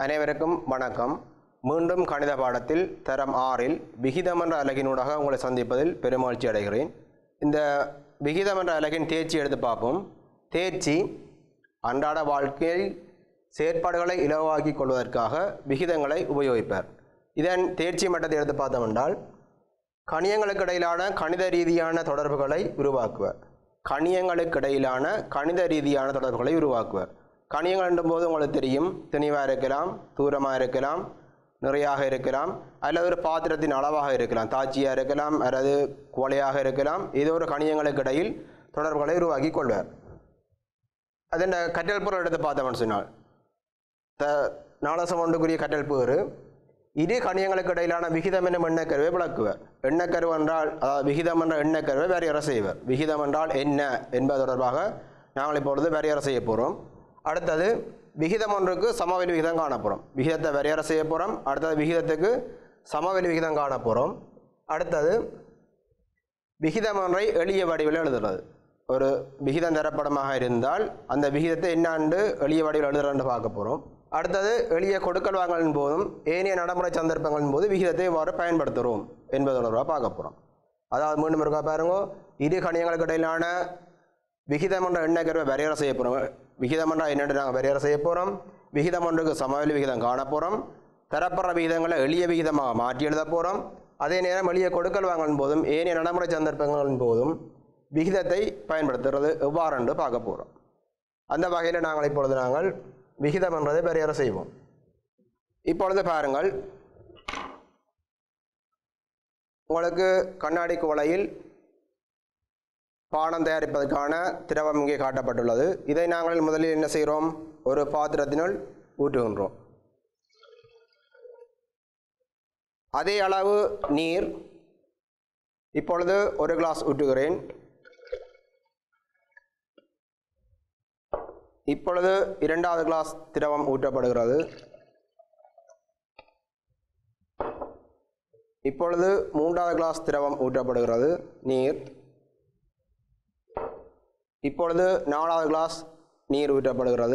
அனைவருக்கும் வணக்கம் மீண்டும் கணித பாடத்தில் தரம் ஆறில் விகிதம் என்ற அலகினூடாக உங்களை சந்திப்பதில் பெருமகிழ்ச்சி அடைகிறேன் இந்த விகிதம் என்ற அலகின் தேர்ச்சி எடுத்து பார்ப்போம் தேர்ச்சி அன்றாட வாழ்க்கையில் செயற்பாடுகளை இலவாக்கிக் கொள்வதற்காக விகிதங்களை உபயோகிப்பார் இதன் தேர்ச்சி மட்டத்தை எடுத்து பார்த்தோம் என்றால் கணியங்களுக்கு இடையிலான கணித ரீதியான தொடர்புகளை உருவாக்குவர் கணியங்களுக்கு இடையிலான கணித ரீதியான தொடர்புகளை உருவாக்குவர் கணியங்கள் என்றும் போது உங்களுக்கு தெரியும் தெளிவாக இருக்கலாம் தூரமாக இருக்கலாம் நிறையாக இருக்கலாம் அல்லது ஒரு பாத்திரத்தின் அளவாக இருக்கலாம் தாச்சியாக இருக்கலாம் அல்லது குவளையாக இருக்கலாம் ஏதோ ஒரு கணியங்களுக்கு இடையில் தொடர்புகளை உருவாக்கி கொள்வார் அதன் கற்றல் பொருள் எடுத்து பார்த்தோம்னு சொன்னால் த நாலசம் ஒன்றுக்குரிய கற்றல் பேறு இரு கணியங்களுக்கு இடையிலான விகிதம் என்னும் எண்ணக்கருவை விளக்குவர் எண்ணக்கருவு என்றால் அதாவது விகிதம் என்ற எண்ணக்கருவை வரையறை செய்வர் விகிதம் என்றால் என்ன என்பது தொடர்பாக நாங்கள் இப்பொழுது வரையறை செய்ய போகிறோம் அடுத்தது விகிதம் ஒன்றுக்கு சமவெளி விகிதம் காண போகிறோம் விகிதத்தை வரையறை செய்ய போகிறோம் அடுத்தது விகிதத்துக்கு சமவெளி விகிதம் காண போகிறோம் அடுத்தது விகிதம் ஒன்றை எளிய வடிவில் எழுதுறது ஒரு விகிதம் தரப்படமாக இருந்தால் அந்த விகிதத்தை என்னாண்டு எளிய வடிவில் எழுதுறன்னு பார்க்க போகிறோம் அடுத்தது எளிய கொடுக்கல் வாங்கலின் போதும் ஏனைய நடைமுறை சந்தர்ப்பங்களின் போது விகிதத்தை எவ்வாறு பயன்படுத்துகிறோம் என்பது தொடர்பாக பார்க்க போகிறோம் அதாவது மீண்டும் இருக்கா பாருங்க இரு கணியங்களுக்கு இடையிலான விகிதம் என்ற எண்ணக்கருவை வரையறை செய்ய போகிறோம் விகிதம் என்றால் என்னென்று நாங்கள் வரையறை செய்ய போகிறோம் விகிதம் ஒன்றுக்கு சமவெளி விகிதம் காண போகிறோம் தரப்படுற விகிதங்களை எளிய விகிதமாக மாற்றி எழுத போகிறோம் அதே நேரம் எளிய கொடுக்கல் வாங்கலின் போதும் ஏனைய நடைமுறை சந்தர்ப்பங்களின் போதும் விகிதத்தை பயன்படுத்துறது எவ்வாறு என்று பார்க்க போகிறோம் அந்த வகையில் நாங்கள் இப்பொழுது நாங்கள் விகிதம் என்றதை வரையறை செய்வோம் இப்பொழுது பாருங்கள் உங்களுக்கு கண்ணாடி குவளையில் பானம் தயாரிப்பதற்கான திரவம் இங்கே காட்டப்பட்டுள்ளது இதை நாங்கள் முதலில் என்ன செய்கிறோம் ஒரு பாத்திரத்தினுள் ஊற்றுகின்றோம் அதே அளவு நீர் இப்பொழுது ஒரு கிளாஸ் ஊற்றுகிறேன் இப்பொழுது இரண்டாவது கிளாஸ் திரவம் ஊற்றப்படுகிறது இப்பொழுது மூன்றாவது கிளாஸ் திரவம் ஊற்றப்படுகிறது நீர் இப்பொழுது நாலாவது கிளாஸ் நீர் ஊற்றப்படுகிறது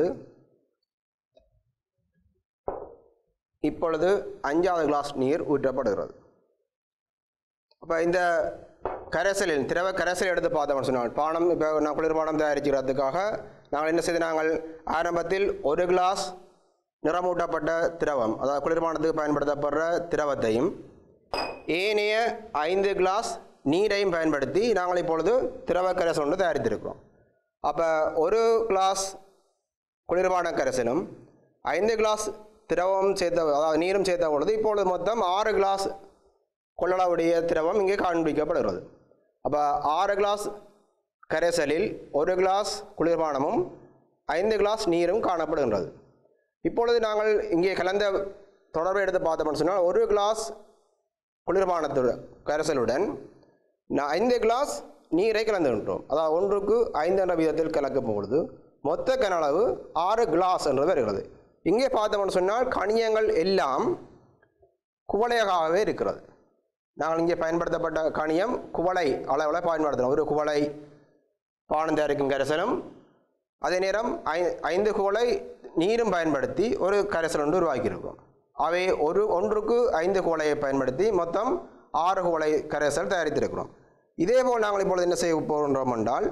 இப்பொழுது அஞ்சாவது கிளாஸ் நீர் ஊற்றப்படுகிறது அப்போ இந்த கரைசலில் திரவ கரைசல் எடுத்து பார்த்தோம்னு சொன்னால் பானம் இப்போ நான் குளிர்பானம் தயாரிக்கிறதுக்காக நாங்கள் என்ன செய்து நாங்கள் ஆரம்பத்தில் ஒரு கிளாஸ் நிறமூட்டப்பட்ட திரவம் அதாவது குளிர்பானத்துக்கு பயன்படுத்தப்படுற திரவத்தையும் ஏனைய ஐந்து கிளாஸ் நீரையும் பயன்படுத்தி நாங்கள் இப்பொழுது திரவ கரைசல் ஒன்று தயாரித்திருக்கிறோம் அப்போ ஒரு கிளாஸ் குளிர்பான கரைசலும் ஐந்து கிளாஸ் திரவம் சேர்த்த அதாவது நீரும் சேர்த்த பொழுது இப்பொழுது மொத்தம் ஆறு கிளாஸ் கொள்ளளவுடைய திரவம் இங்கே காண்பிக்கப்படுகிறது அப்போ ஆறு கிளாஸ் கரைசலில் ஒரு கிளாஸ் குளிர்பானமும் ஐந்து கிளாஸ் நீரும் காணப்படுகின்றது இப்பொழுது நாங்கள் இங்கே கலந்த தொடர்பை எடுத்து பார்த்தோம்னு சொன்னால் ஒரு கிளாஸ் குளிர்பானத்துடன் கரைசலுடன் நான் ஐந்து கிளாஸ் நீரை கலந்துகின்றோம் அதாவது ஒன்றுக்கு ஐந்து என்ற விதத்தில் கலக்கும் பொழுது மொத்த கனளவு ஆறு கிளாஸ் என்று வருகிறது இங்கே பார்த்தோம்னு சொன்னால் கணியங்கள் எல்லாம் குவளையாகவே இருக்கிறது நாங்கள் இங்கே பயன்படுத்தப்பட்ட கணியம் குவளை அளவில் பயன்படுத்துகிறோம் ஒரு குவளை பானம் தயாரிக்கும் கரைசலும் அதே நேரம் ஐ ஐந்து குவளை நீரும் பயன்படுத்தி ஒரு கரைசல் ஒன்று உருவாக்கியிருக்கோம் அவை ஒரு ஒன்றுக்கு ஐந்து குவளையை பயன்படுத்தி மொத்தம் ஆறு குவளை கரைசல் தயாரித்திருக்கிறோம் இதேபோல் நாங்கள் இப்பொழுது என்ன செய்ய போகின்றோம் என்றால்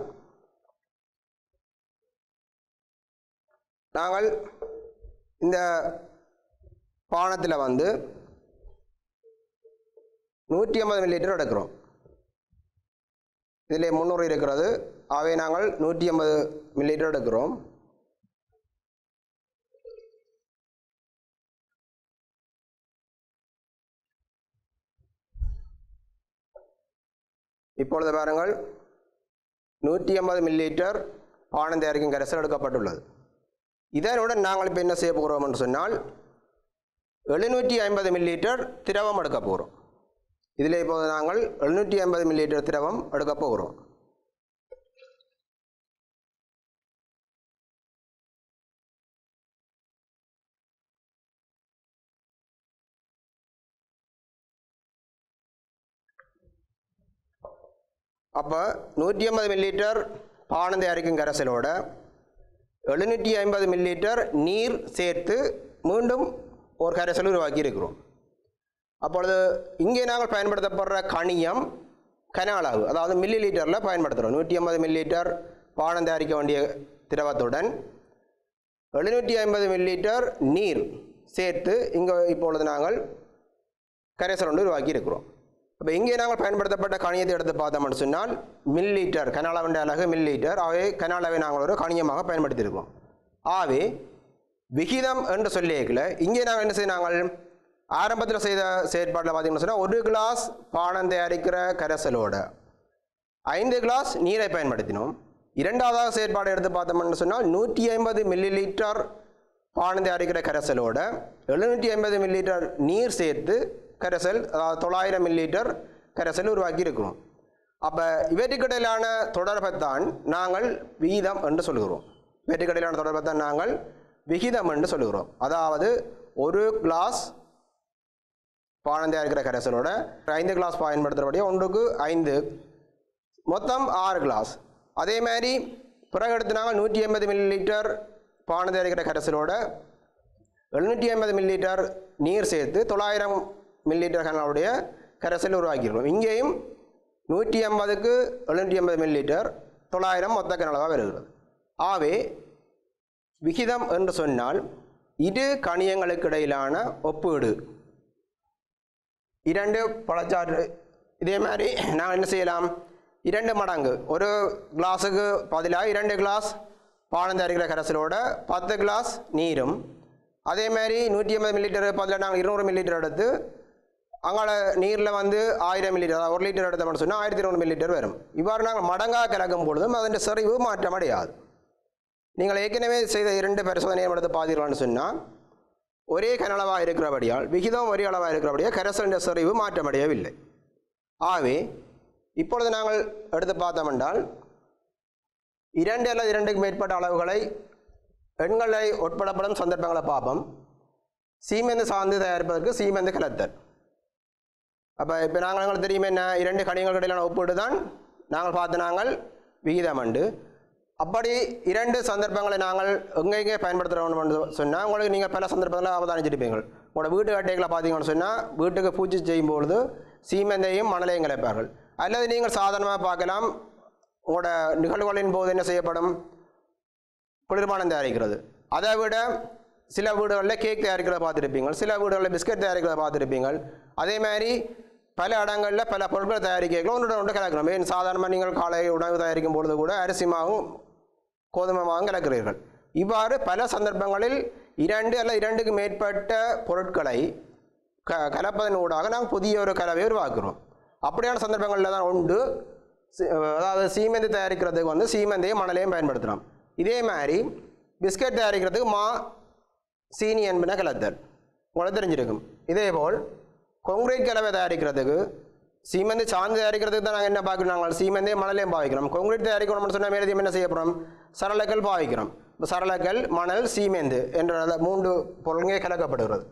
நாங்கள் இந்த பானத்தில் வந்து நூற்றி ஐம்பது மில்லி லிட்டர் எடுக்கிறோம் இதில் முந்நூறு இருக்கிறது அவை நாங்கள் நூற்றி ஐம்பது மில்லி லிட்டர் எடுக்கிறோம் இப்பொழுது பாருங்கள் நூற்றி ஐம்பது மில்லி லிட்டர் பானம் தயாரிக்கும் கரைசல் எடுக்கப்பட்டுள்ளது இதனுடன் நாங்கள் இப்போ என்ன செய்ய போகிறோம் என்று சொன்னால் எழுநூற்றி ஐம்பது மில்லி லிட்டர் திரவம் எடுக்க போகிறோம் இதில் இப்போது நாங்கள் எழுநூற்றி ஐம்பது மில்லி லிட்டர் திரவம் எடுக்க போகிறோம் அப்போ நூற்றி ஐம்பது மில்லி லிட்டர் பானம் தயாரிக்கும் கரைசலோட எழுநூற்றி ஐம்பது மில்லி லிட்டர் நீர் சேர்த்து மீண்டும் ஒரு கரைசல் உருவாக்கி இருக்கிறோம் அப்பொழுது இங்கே நாங்கள் பயன்படுத்தப்படுற கணியம் கன அளவு அதாவது மில்லி லிட்டரில் பயன்படுத்துகிறோம் நூற்றி ஐம்பது மில்லி லிட்டர் பானம் தயாரிக்க வேண்டிய திரவத்துடன் எழுநூற்றி ஐம்பது மில்லி லிட்டர் நீர் சேர்த்து இங்கே இப்பொழுது நாங்கள் கரைசல் ஒன்று உருவாக்கி இருக்கிறோம் அப்போ இங்கே நாங்கள் பயன்படுத்தப்பட்ட கணியத்தை எடுத்து பார்த்தோம்னு சொன்னால் மில் லிட்டர் கனாலவண்ட அலகு மில் லிட்டர் அவை கனாலவை நாங்கள் ஒரு கணியமாக பயன்படுத்தியிருக்கிறோம் ஆகவே விகிதம் என்று சொல்லியிருக்கல இங்கே நாங்கள் என்ன செய்ய நாங்கள் ஆரம்பத்தில் செய்த செயற்பாட்டில் பார்த்தீங்கன்னு சொன்னால் ஒரு கிளாஸ் பானம் தயாரிக்கிற கரைசலோட ஐந்து கிளாஸ் நீரை பயன்படுத்தினோம் இரண்டாவதாக செயற்பாடு எடுத்து பார்த்தோம்னு சொன்னால் நூற்றி ஐம்பது மில்லி லிட்டர் பானம் தயாரிக்கிற கரைசலோட எழுநூற்றி ஐம்பது மில்லி லிட்டர் நீர் சேர்த்து கரைசல் அதாவது தொள்ளாயிரம் மில்லி லிட்டர் கரைசல் உருவாக்கி இருக்கிறோம் அப்போ இவற்றுக்கிடையிலான தொடர்பைத்தான் நாங்கள் விகிதம் என்று சொல்கிறோம் இவற்றுக்கிடையிலான தொடர்பைத்தான் நாங்கள் விகிதம் என்று சொல்கிறோம் அதாவது ஒரு கிளாஸ் பானம் தயாரிக்கிற கரைசலோட ஐந்து கிளாஸ் பயன்படுத்துகிறபடியே ஒன்றுக்கு ஐந்து மொத்தம் ஆறு கிளாஸ் அதே மாதிரி பிறகு எடுத்து நாங்கள் நூற்றி ஐம்பது மில்லி லிட்டர் பானம் தயாரிக்கிற கரைசலோட எழுநூற்றி ஐம்பது மில்லி லிட்டர் நீர் சேர்த்து தொள்ளாயிரம் மில்லி லிட்டர் கனலுடைய கரைசல் உருவாக்கியிருக்கோம் இங்கேயும் நூற்றி ஐம்பதுக்கு எழுநூற்றி ஐம்பது மில்லி லிட்டர் தொள்ளாயிரம் மொத்த கனலாக வருகிறது ஆகவே விகிதம் என்று சொன்னால் இரு கணியங்களுக்கு இடையிலான ஒப்பீடு இரண்டு பழச்சாறு இதே மாதிரி நான் என்ன செய்யலாம் இரண்டு மடங்கு ஒரு கிளாஸுக்கு பதிலாக இரண்டு கிளாஸ் பானம் தயாரிக்கிற கரைசலோட பத்து கிளாஸ் நீரும் அதே மாதிரி நூற்றி ஐம்பது மில்லிலிட்டர் பதிலாக நாங்கள் இருநூறு மில்லிலிட்டர் எடுத்து அங்கால நீரில் வந்து ஆயிரம் மில்லிலிட்டர் அதாவது ஒரு லிட்டர் எடுத்தோம்னு சொன்னால் ஆயிரத்தி இருநூறு மில்லிலிட்டர் வரும் இவ்வாறு நாங்கள் மடங்காக கலக்கும் பொழுதும் அதன் செறிவு மாற்றமடையாது நீங்கள் ஏற்கனவே செய்த இரண்டு பரிசோதனையை எடுத்து பார்த்தீர்கள்னு சொன்னால் ஒரே கனளவாக இருக்கிறபடியால் விகிதம் ஒரே அளவாக இருக்கிறபடியால் கரைசலின் செறிவு மாற்றமடையவில்லை ஆகவே இப்பொழுது நாங்கள் எடுத்து பார்த்தோம் என்றால் இரண்டு அல்லது இரண்டுக்கு மேற்பட்ட அளவுகளை எண்களை உட்படப்படும் சந்தர்ப்பங்களை பார்ப்போம் சீமெந்து சார்ந்து தயாரிப்பதற்கு சீமெந்து கலத்தல் அப்போ இப்போ நாங்கள் எங்களுக்கு தெரியுமே என்ன இரண்டு கணியங்களுக்கு இடையிலான ஒப்பீடு தான் நாங்கள் பார்த்து நாங்கள் விகிதம் உண்டு அப்படி இரண்டு சந்தர்ப்பங்களை நாங்கள் எங்கெங்கே பயன்படுத்துகிறோம்னு சொன்னால் உங்களுக்கு நீங்கள் பல சந்தர்ப்பங்களில் அவதானிச்சிருப்பீங்க உங்களோட வீட்டு கட்டைகளை பார்த்தீங்கன்னு சொன்னால் வீட்டுக்கு பூச்சி செய்யும் பொழுது சீமெந்தையும் மணலையும் கலைப்பார்கள் அல்லது நீங்கள் சாதாரணமாக பார்க்கலாம் உங்களோட நிகழ்வுகளின் போது என்ன செய்யப்படும் குளிர்பானம் தயாரிக்கிறது அதை விட சில வீடுகளில் கேக் தயாரிக்கிறத பார்த்துருப்பீங்க சில வீடுகளில் பிஸ்கட் தயாரிக்கிறத பார்த்துருப்பீங்க அதே மாதிரி பல இடங்களில் பல பொருட்கள் தயாரிக்கிறீங்களோ ஒன்று ஒன்று கலக்கிறோம் ஏன் சாதாரணமாக நீங்கள் காலை உணவு தயாரிக்கும் பொழுது கூட அரிசி மாவும் கோதுமை மாவும் கலக்கிறீர்கள் இவ்வாறு பல சந்தர்ப்பங்களில் இரண்டு அல்ல இரண்டுக்கு மேற்பட்ட பொருட்களை க கலப்பதன் ஊடாக நாங்கள் புதிய ஒரு கலவையை உருவாக்குறோம் அப்படியான சந்தர்ப்பங்களில் தான் உண்டு சி- அதாவது சீமெந்து தயாரிக்கிறதுக்கு வந்து சீமெந்தையும் மணலையும் பயன்படுத்துகிறோம் இதே மாதிரி பிஸ்கட் தயாரிக்கிறதுக்கு மா சீனி என்பன கலத்தல் உங்களுக்கு தெரிஞ்சிருக்கும் இதேபோல் கொங்கிரீட் கலவை தயாரிக்கிறதுக்கு சீமெந்து சாந்து தயாரிக்கிறதுக்கு தான் நாங்கள் என்ன பார்க்குறோம் நாங்கள் சீமெந்தையும் மணலையும் பாவிக்கிறோம் கொங்கிரீட் தயாரிக்கணும்னு சொன்னால் மேலதிகம் என்ன செய்ய போகிறோம் சரளக்கல் பாவிக்கிறோம் இப்போ சரளக்கல் மணல் சீமெந்து என்ற அந்த மூன்று பொருள்களே கலக்கப்படுகிறது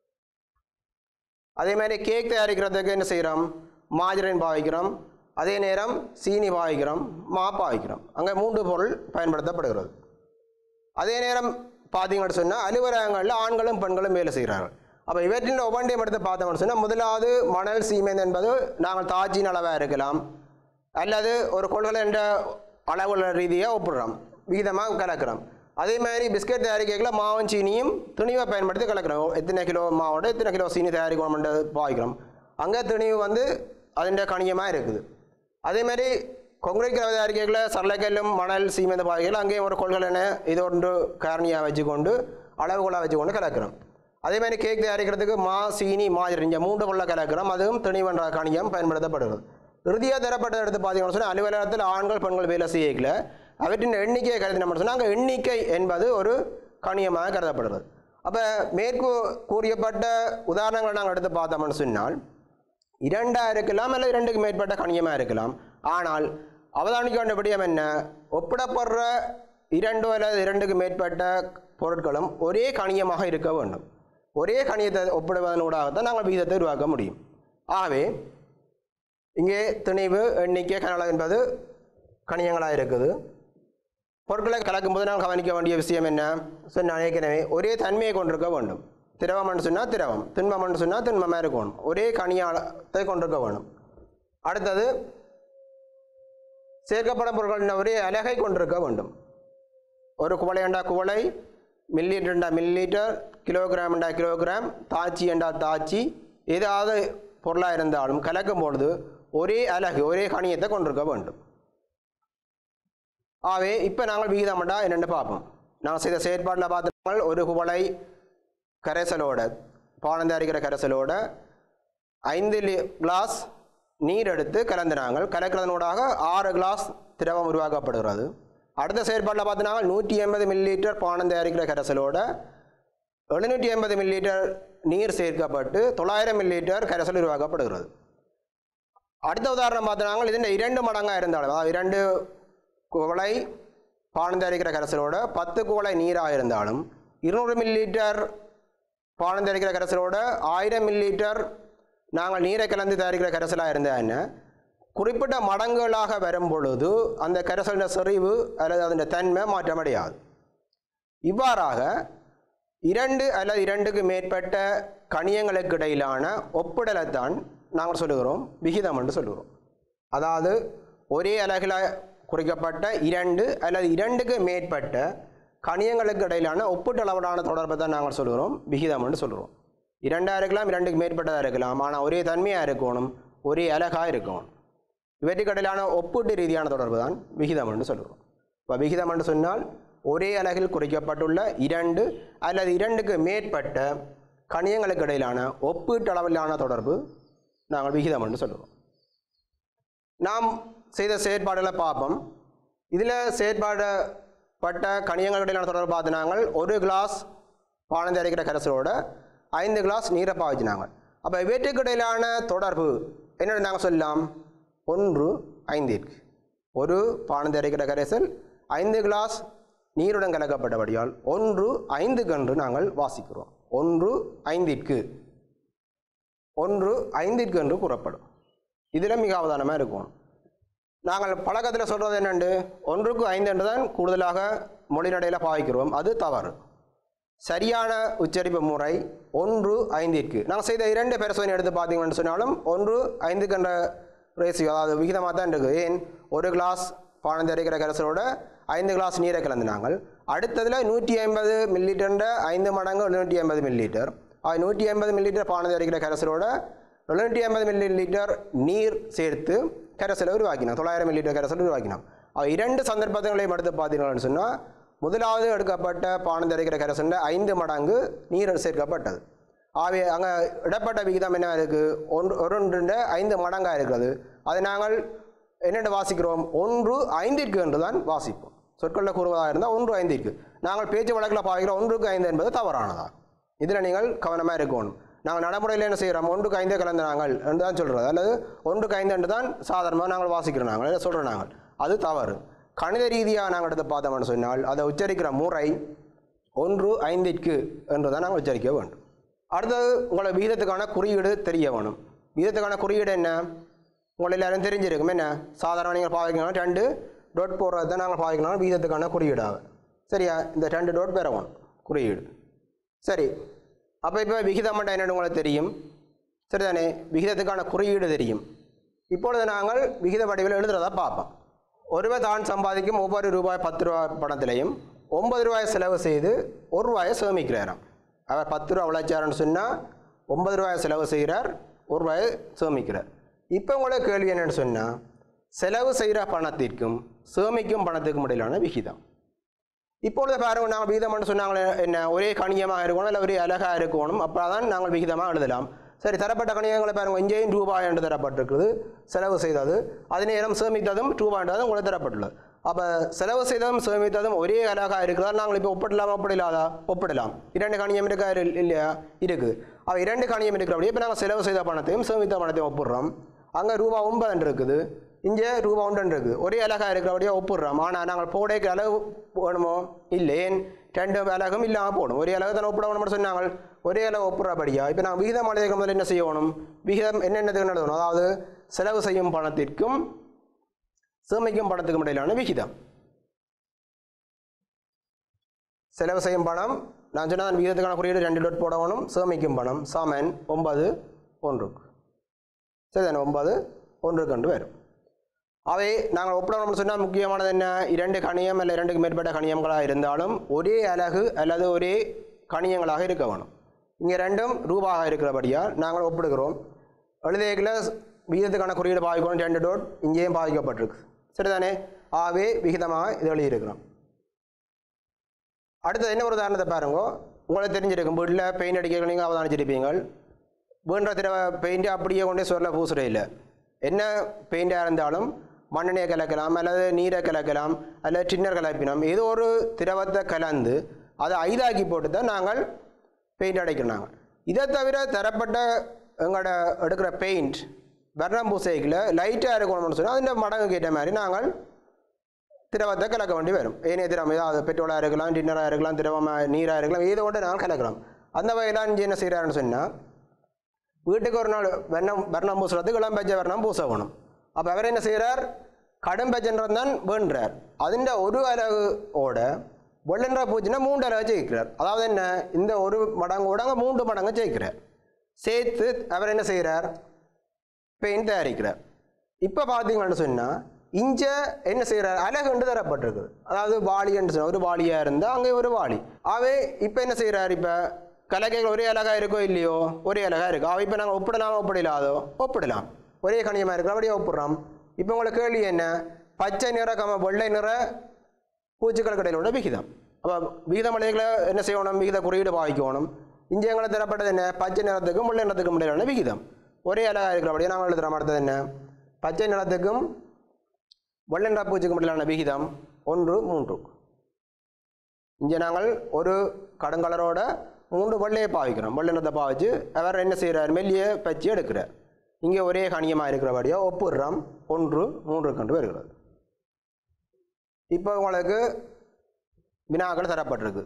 அதே மாதிரி கேக் தயாரிக்கிறதுக்கு என்ன செய்கிறோம் மாஜரின் பாவிக்கிறோம் அதே நேரம் சீனி பாவிக்கிறோம் மா பாவிக்கிறோம் அங்கே மூன்று பொருள் பயன்படுத்தப்படுகிறது அதே நேரம் பார்த்தீங்கன்னு சொன்னால் அலுவலகங்களில் ஆண்களும் பெண்களும் வேலை செய்கிறார்கள் அப்போ இவற்றின் ஒவ்வொன்றையும் எடுத்து பார்த்தோம்னு சொன்னால் முதலாவது மணல் சீமெந்து என்பது நாங்கள் தாஜின் அளவாக இருக்கலாம் அல்லது ஒரு கொள்கை என்ற அளவுள்ள ரீதியாக ஒப்பிடுறோம் விகிதமாக கலக்கிறோம் அதே மாதிரி பிஸ்கட் தயாரிக்கல மாவும் சீனியும் துணிவை பயன்படுத்தி கலக்கிறோம் எத்தனை கிலோ மாவோட எத்தனை கிலோ சீனி தயாரிக்கணும்னு பாவிக்கிறோம் அங்கே துணிவு வந்து அதிൻ്റെ கணியமாக இருக்குது அதே மாதிரி கொங்கிரீட் கலவை தயாரிக்கல சரளக்கல்லும் மணல் சீமெந்து பாவிகள் அங்கேயும் ஒரு கொள்கலனை இது ஒன்று காரணியாக வச்சுக்கொண்டு அளவுகோலாக வச்சுக்கொண்டு கலக்கிறோம் அதே மாதிரி கேக் தயாரிக்கிறதுக்கு மா சீனி மாஜரி இந்த மூன்று பொருளை கலக்கிறோம் அதுவும் துணிவன்ற கணியம் பயன்படுத்தப்படுகிறது இறுதியாக தரப்பட்டதை எடுத்து பார்த்தீங்கன்னு சொன்னால் அலுவலகத்தில் ஆண்கள் பெண்கள் வேலை செய்யல அவற்றின் எண்ணிக்கையை கருதினோம்னு சொன்னால் அங்கே எண்ணிக்கை என்பது ஒரு கணியமாக கருதப்படுகிறது அப்போ மேற்கு கூறியப்பட்ட உதாரணங்களை நாங்கள் எடுத்து பார்த்தோம்னு சொன்னால் இரண்டாக இருக்கலாம் அல்லது இரண்டுக்கு மேற்பட்ட கணியமாக இருக்கலாம் ஆனால் அவதானிக்க வேண்டிய விடயம் என்ன ஒப்பிடப்படுற இரண்டு அல்லது இரண்டுக்கு மேற்பட்ட பொருட்களும் ஒரே கணியமாக இருக்க வேண்டும் ஒரே கணியத்தை ஒப்பிடுவதனூடாகத்தான் நாங்கள் விகிதத்தை உருவாக்க முடியும் ஆகவே இங்கே திணிவு எண்ணிக்கை கனளவு என்பது கணியங்களாக இருக்குது பொருட்களை கலக்கும் போது நாம் கவனிக்க வேண்டிய விஷயம் என்ன சொன்னால் ஏற்கனவே ஒரே தன்மையை கொண்டிருக்க வேண்டும் திரவம்னு சொன்னால் திரவம் திண்மம்னு சொன்னால் திண்மமாக இருக்கணும் ஒரே கனியாளத்தை கொண்டிருக்க வேணும் அடுத்தது சேர்க்கப்படும் பொருட்களின் ஒரே அலகை கொண்டிருக்க வேண்டும் ஒரு குவளை என்றா குவளை மில்லிலிட்டர் என்றா மில்லிலிட்டர் கிலோகிராம் என்றா கிலோகிராம் தாச்சி என்றா தாச்சி ஏதாவது பொருளாக இருந்தாலும் கலக்கும் பொழுது ஒரே அலகு ஒரே கணியத்தை கொண்டிருக்க வேண்டும் ஆகவே இப்போ நாங்கள் விகிதமண்டா என்னென்னு பார்ப்போம் நாங்கள் செய்த செயற்பாட்டில் பார்த்துட்டால் ஒரு குவளை கரைசலோட பானம் தயாரிக்கிற கரைசலோட ஐந்து லி கிளாஸ் நீர் எடுத்து கலந்துனாங்கள் கலக்கிறதனூடாக ஆறு கிளாஸ் திரவம் உருவாக்கப்படுகிறது அடுத்த செயற்பாட்டில் பார்த்தீங்கன்னா நூற்றி எண்பது மில்லிலிட்டர் பானம் தயாரிக்கிற கரைசலோட எழுநூற்றி எண்பது மில்லிலிட்டர் நீர் சேர்க்கப்பட்டு தொள்ளாயிரம் மில்லிலிட்டர் கரைசல் உருவாக்கப்படுகிறது அடுத்த உதாரணம் பார்த்தோம்னா இதன் இரண்டு மடங்காக இருந்தாலும் அதாவது இரண்டு குவளை பானம் தயாரிக்கிற கரைசலோட பத்து குவளை நீராக இருந்தாலும் இருநூறு மில்லிலிட்டர் பானம் தயாரிக்கிற கரைசலோட ஆயிரம் மில்லிலிட்டர் நாங்கள் நீரை கலந்து தயாரிக்கிற கரைசலாக இருந்தால் என்ன குறிப்பிட்ட மடங்குகளாக வரும் பொழுது அந்த கரைசலின் செறிவு அல்லது அதன் தன்மை மாற்றமடையாது இவ்வாறாக இரண்டு அல்லது இரண்டுக்கு மேற்பட்ட கணியங்களுக்கு இடையிலான ஒப்பிடலைத்தான் நாங்கள் சொல்லுகிறோம் விகிதம் என்று சொல்லுகிறோம் அதாவது ஒரே அலகில் குறிக்கப்பட்ட இரண்டு அல்லது இரண்டுக்கு மேற்பட்ட கணியங்களுக்கு இடையிலான ஒப்பீட்டளவிலான தொடர்பை தான் நாங்கள் சொல்கிறோம் விகிதம் என்று சொல்கிறோம் இரண்டாக இருக்கலாம் இரண்டுக்கு மேற்பட்டதாக இருக்கலாம் ஆனால் ஒரே தன்மையாக இருக்கணும் ஒரே அலகாக இருக்கணும் இவற்றுக்கு இடையிலான ஒப்பீட்டு ரீதியான தொடர்பு தான் விகிதம் என்று சொல்கிறோம் இப்போ விகிதம் என்று சொன்னால் ஒரே அலகில் குறிக்கப்பட்டுள்ள இரண்டு அல்லது இரண்டுக்கு மேற்பட்ட கணியங்களுக்கு இடையிலான ஒப்பீட்டளவிலான தொடர்பு நாங்கள் விகிதம் என்று சொல்கிறோம் நாம் செய்த செயற்பாடுகளை பார்ப்போம் இதில் செயற்பாடுப்பட்ட கணியங்களுக்கு இடையிலான தொடர்பு பார்த்து நாங்கள் ஒரு கிளாஸ் பானம் தயாரிக்கிற கரைசலோட ஐந்து கிளாஸ் நீரை பாவிச்சினாங்க அப்போ இவற்றுக்கு இடையிலான தொடர்பு என்னென்னு நாங்கள் சொல்லலாம் ஒன்று ஐந்திற்கு ஒரு பானம் தயாரிக்கிற கரைசல் ஐந்து கிளாஸ் நீருடன் கலக்கப்பட்டபடியால் ஒன்று ஐந்துக்கு என்று நாங்கள் வாசிக்கிறோம் ஒன்று ஐந்திற்கு ஒன்று ஐந்திற்கு என்று கூறப்படும் இதில் மிக அவதானமாக இருக்கும் நாங்கள் பழக்கத்தில் சொல்கிறது என்னண்டு ஒன்றுக்கு ஐந்து என்று தான் கூடுதலாக மொழிநடையில் பாவிக்கிறோம் அது தவறு சரியான உச்சரிப்பு முறை ஒன்று ஐந்திற்கு நாங்கள் செய்த இரண்டு பரிசோதனை எடுத்து பார்த்தீங்கன்னு சொன்னாலும் ஒன்று ஐந்துக்கு என்ற ரேசியோ அதாவது விகிதமாக தான் இருக்குது ஏன் ஒரு கிளாஸ் பானம் தயாரிக்கிற கரைசலோட ஐந்து கிளாஸ் நீரை கலந்து நாங்கள் அடுத்ததில் நூற்றி ஐம்பது மில்லிலிட்டர்ன்ற ஐந்து மடங்கு எழுநூற்றி ஐம்பது மில்லிலிட்டர் அது நூற்றி ஐம்பது மில்லிலிட்டர் பானம் தயாரிக்கிற கரைசலோட எழுநூற்றி ஐம்பது மில்லி லிட்டர் நீர் சேர்த்து கரைசலை உருவாக்கினோம் தொள்ளாயிரம் மில்லி லிட்டர் கரைசல் உருவாக்கினோம் அது இரண்டு சந்தர்ப்பங்களையும் எடுத்து பார்த்தீங்கன்னு சொன்னால் முதலாவது எடுக்கப்பட்ட பானம் தயாரிக்கிற கரைசலில் ஐந்து மடங்கு நீர் சேர்க்கப்பட்டது ஆகவே அங்கே இடப்பட்ட விகிதம் என்ன இருக்குது ஒன்று ஒன்று ஐந்து மடங்காக இருக்கிறது அதை நாங்கள் என்னென்று வாசிக்கிறோம் ஒன்று ஐந்திற்கு என்று தான் வாசிப்போம் சொற்களில் கூறுவதாக இருந்தால் ஒன்று ஐந்திற்கு நாங்கள் பேச்சு வழக்கில் பாவிக்கிறோம் ஒன்றுக்கு ஐந்து என்பது தவறானதா இதில் நீங்கள் கவனமாக இருக்கணும் நாங்கள் நடைமுறையில் என்ன செய்கிறோம் ஒன்றுக்கு ஐந்தே கலந்து நாங்கள் என்று தான் சொல்கிறது அல்லது ஒன்றுக்கு ஐந்து என்று தான் சாதாரணமாக நாங்கள் வாசிக்கிறோம் நாங்கள் இல்லை சொல்கிறோம் நாங்கள் அது தவறு கணித ரீதியாக நாங்கள் எடுத்து பார்த்தோம்னு சொன்னால் அதை உச்சரிக்கிற முறை ஒன்று ஐந்திற்கு என்று தான் நாங்கள் உச்சரிக்க வேண்டும் அடுத்தது உங்களை விகிதத்துக்கான குறியீடு தெரிய வேணும் விகிதத்துக்கான குறியீடு என்ன உங்களை எல்லாரும் தெரிஞ்சிருக்கும் என்ன சாதாரண நீங்கள் பாவிக்கணும் ரெண்டு டோட் போடுறது தான் நாங்கள் பாவிக்கணும் விகிதத்துக்கான குறியீடாக சரியா இந்த ரெண்டு டோட் பெற வேணும் குறியீடு சரி அப்போ இப்போ விகிதம் மட்டும் என்னென்னு உங்களுக்கு தெரியும் சரிதானே விகிதத்துக்கான குறியீடு தெரியும் இப்பொழுது நாங்கள் விகித வடிவில் எழுதுறதா பார்ப்போம் ஒருவர் தான் சம்பாதிக்கும் ஒவ்வொரு ரூபாய் பத்து ரூபாய் பணத்திலையும் ஒன்பது ரூபாய் செலவு செய்து ஒரு ரூபாயை சேமிக்கிறாராம் அவர் பத்து ரூபா உழைச்சாருன்னு சொன்னால் ஒன்பது ரூபாய் செலவு செய்கிறார் ஒரு ரூபாயை சேமிக்கிறார் இப்போ உங்களுக்கு கேள்வி என்னன்னு சொன்னால் செலவு செய்கிற பணத்திற்கும் சேமிக்கும் பணத்துக்கும் இடையிலான விகிதம் இப்பொழுது பாருங்க நாங்கள் விகிதம்னு சொன்னாங்களே என்ன ஒரே கணியமாக இருக்கணும் இல்லை ஒரே அழகாக இருக்கணும் அப்போ தான் நாங்கள் விகிதமாக எழுதலாம் சரி தரப்பட்ட கணியங்களை பாருங்க இங்கேயும் ரூபாய் என்று தரப்பட்டிருக்குது செலவு செய்தது அதே நேரம் சேமித்ததும் ரூபாய்ன்றதும் உங்களுக்கு தரப்பட்டுள்ளது அப்போ செலவு செய்ததும் சேமித்ததும் ஒரே அழகாக இருக்கிறதா நாங்கள் இப்போ ஒப்பிடலாமா ஒப்பிடலாதா ஒப்பிடலாம் இரண்டு கணியம் இருக்கா இல்- இல்லையா இருக்குது அப்போ இரண்டு கணியம் இருக்கிறபடியே இப்போ நாங்கள் செலவு செய்த பணத்தையும் சேமித்த பணத்தையும் ஒப்பிடுறோம் அங்கே ரூபா ஒன்பது இருக்குது இங்கே ரூபா ஒன்று இருக்குது ஒரே அழகாக இருக்கிறபடியே ஒப்பிடுறோம் ஆனால் நாங்கள் போடைக்கு அளவு வேணுமோ இல்லை ஏன் ரெண்டு அலகும் இல்லாமல் போடும் ஒரே அளவு தானே ஒப்பிட வேணும்னு சொன்னாங்க ஒரே அளவு ஒப்புறபடியா இப்போ நாங்கள் விகிதம் அடையதுக்கு முதல்ல என்ன செய்யணும் விகிதம் என்னென்னதுக்கு எழுதணும் அதாவது செலவு செய்யும் பணத்திற்கும் சேமிக்கும் பணத்துக்கும் இடையிலான விகிதம் செலவு செய்யும் பணம் நான் சொன்ன அந்த விகிதத்துக்கான குறியீடு ரெண்டு டாட் போடணும் சேமிக்கும் பணம் சமன் ஒன்பது ஒன்றுக்கு சரிதானே ஒன்பது ஒன்றுக்கு கண்டு வரும் அவை நாங்கள் ஒப்பிடணும்னு சொன்னால் முக்கியமானது என்ன இரண்டு கணியம் அல்ல இரண்டுக்கு மேற்பட்ட கணியங்களாக இருந்தாலும் ஒரே அலகு அல்லது ஒரே கணியங்களாக இருக்க வேணும் இங்கே ரெண்டும் ரூபாக இருக்கிறபடியால் நாங்கள் ஒப்பிடுகிறோம் எழுதியக்கில் விகிதத்துக்கான குறியீடு பாதிக்கணும் ரெண்டு டோட் இங்கேயும் பாதிக்கப்பட்டிருக்கு சரிதானே ஆகவே விகிதமாக இது எழுதியிருக்கிறோம் அடுத்தது என்ன ஒரு உதாரணத்தை பாருங்க உங்களுக்கு தெரிஞ்சிருக்கும் வீட்டில் பெயிண்ட் அடிக்க நீங்கள் அவதானிச்சிருப்பீங்க வேண்ட திரவ பெயிண்ட்டு அப்படியே கொண்டே சொல்ல பூசுறே இல்லை என்ன பெயிண்டாக இருந்தாலும் மண்ணெண்ணெயை கலக்கலாம் அல்லது நீரை கலக்கலாம் அல்லது டின்னர் கலப்பினம் ஏதோ ஒரு திரவத்தை கலந்து அதை ஐதாக்கி போட்டு தான் நாங்கள் பெயிண்ட் அடைக்கிறோம் நாங்கள் இதை தவிர தரப்பட்ட எங்களோட எடுக்கிற பெயிண்ட் வர்ணம் பூசைக்கில் லைட்டாக இருக்கணும்னு சொன்னால் அதில் மடங்குக்கு ஏற்ற மாதிரி நாங்கள் திரவத்தை கலக்க வேண்டி வரும் ஏனைய திரவம் ஏதாவது பெட்ரோலாக இருக்கலாம் டின்னராக இருக்கலாம் திரவமாக நீராக இருக்கலாம் ஏதோ ஒன்று நாங்கள் கலக்கலாம் அந்த வகையில் இஞ்சி என்ன செய்கிறாருன்னு சொன்னால் வீட்டுக்கு ஒரு நாள் வெண்ணம் வர்ணம் பூசுறதுக்கு இளம் பச்சை வர்ணம் பூச வேணும் அப்போ அவர் என்ன செய்கிறார் கடும் பச்சைன்றது தான் வேண்டுறார் அதிൻ്റെ ஒரு அலகோட வெள்ளன்ற பூச்சினா மூன்று அலகு ஜெயிக்கிறார் அதாவது என்ன இந்த ஒரு மடங்கோட அங்கே மூன்று மடங்கு ஜெயிக்கிறார் சேர்த்து அவர் என்ன செய்கிறார் பெயிண்ட் தயாரிக்கிறார் இப்போ பார்த்தீங்கன்னு சொன்னால் இஞ்ச என்ன செய்கிறார் அலகுண்டு தரப்பட்டிருக்குது அதாவது வாளின்னு சொன்னால் ஒரு வாளியாக இருந்தால் அங்கே ஒரு வாளி அவை இப்போ என்ன செய்கிறார் இப்போ கலக்கைகள் ஒரே அழகாக இருக்கோ இல்லையோ ஒரே அழகாக இருக்கும் அவ இப்போ நாங்கள் ஒப்பிடலாமா ஒப்பிடலாதோ ஒப்பிடலாம் ஒரே கணியமாக இருக்கிற அப்படியே ஒப்பிடுறோம் இப்போ உங்களுக்கு கேள்வி என்ன பச்சை நிற கம வெள்ளை நிற பூச்சிக்கள் கடையிலோட விகிதம் அப்போ விகிதம் அலைகளை என்ன செய்யணும் விகித குறியீடு பாவிக்கணும் இங்கே எங்களை தரப்பட்டது என்ன பச்சை நிறத்துக்கும் வெள்ளை நிறத்துக்கும் இடையிலான விகிதம் ஒரே அழகாக இருக்கிறபடியே நாங்கள் எழுதுகிறோம் அடுத்தது என்ன பச்சை நிறத்துக்கும் வெள்ளை நிற பூச்சிக்கும் இடையிலான விகிதம் ஒன்று மூன்று இங்கே நாங்கள் ஒரு கடுங்கலரோட மூன்று வெள்ளையை பாவிக்கிறோம் வெள்ளை நிறத்தை பாவிச்சு அவர் என்ன செய்கிறார் மெல்லிய பச்சி எடுக்கிறார் இங்கே ஒரே கணியமாக இருக்கிறபடியோ ஒப்புடுறோம் ஒன்று மூன்று கண்டு வருகிறது இப்போ உங்களுக்கு வினாக்கள் தரப்பட்டிருக்கு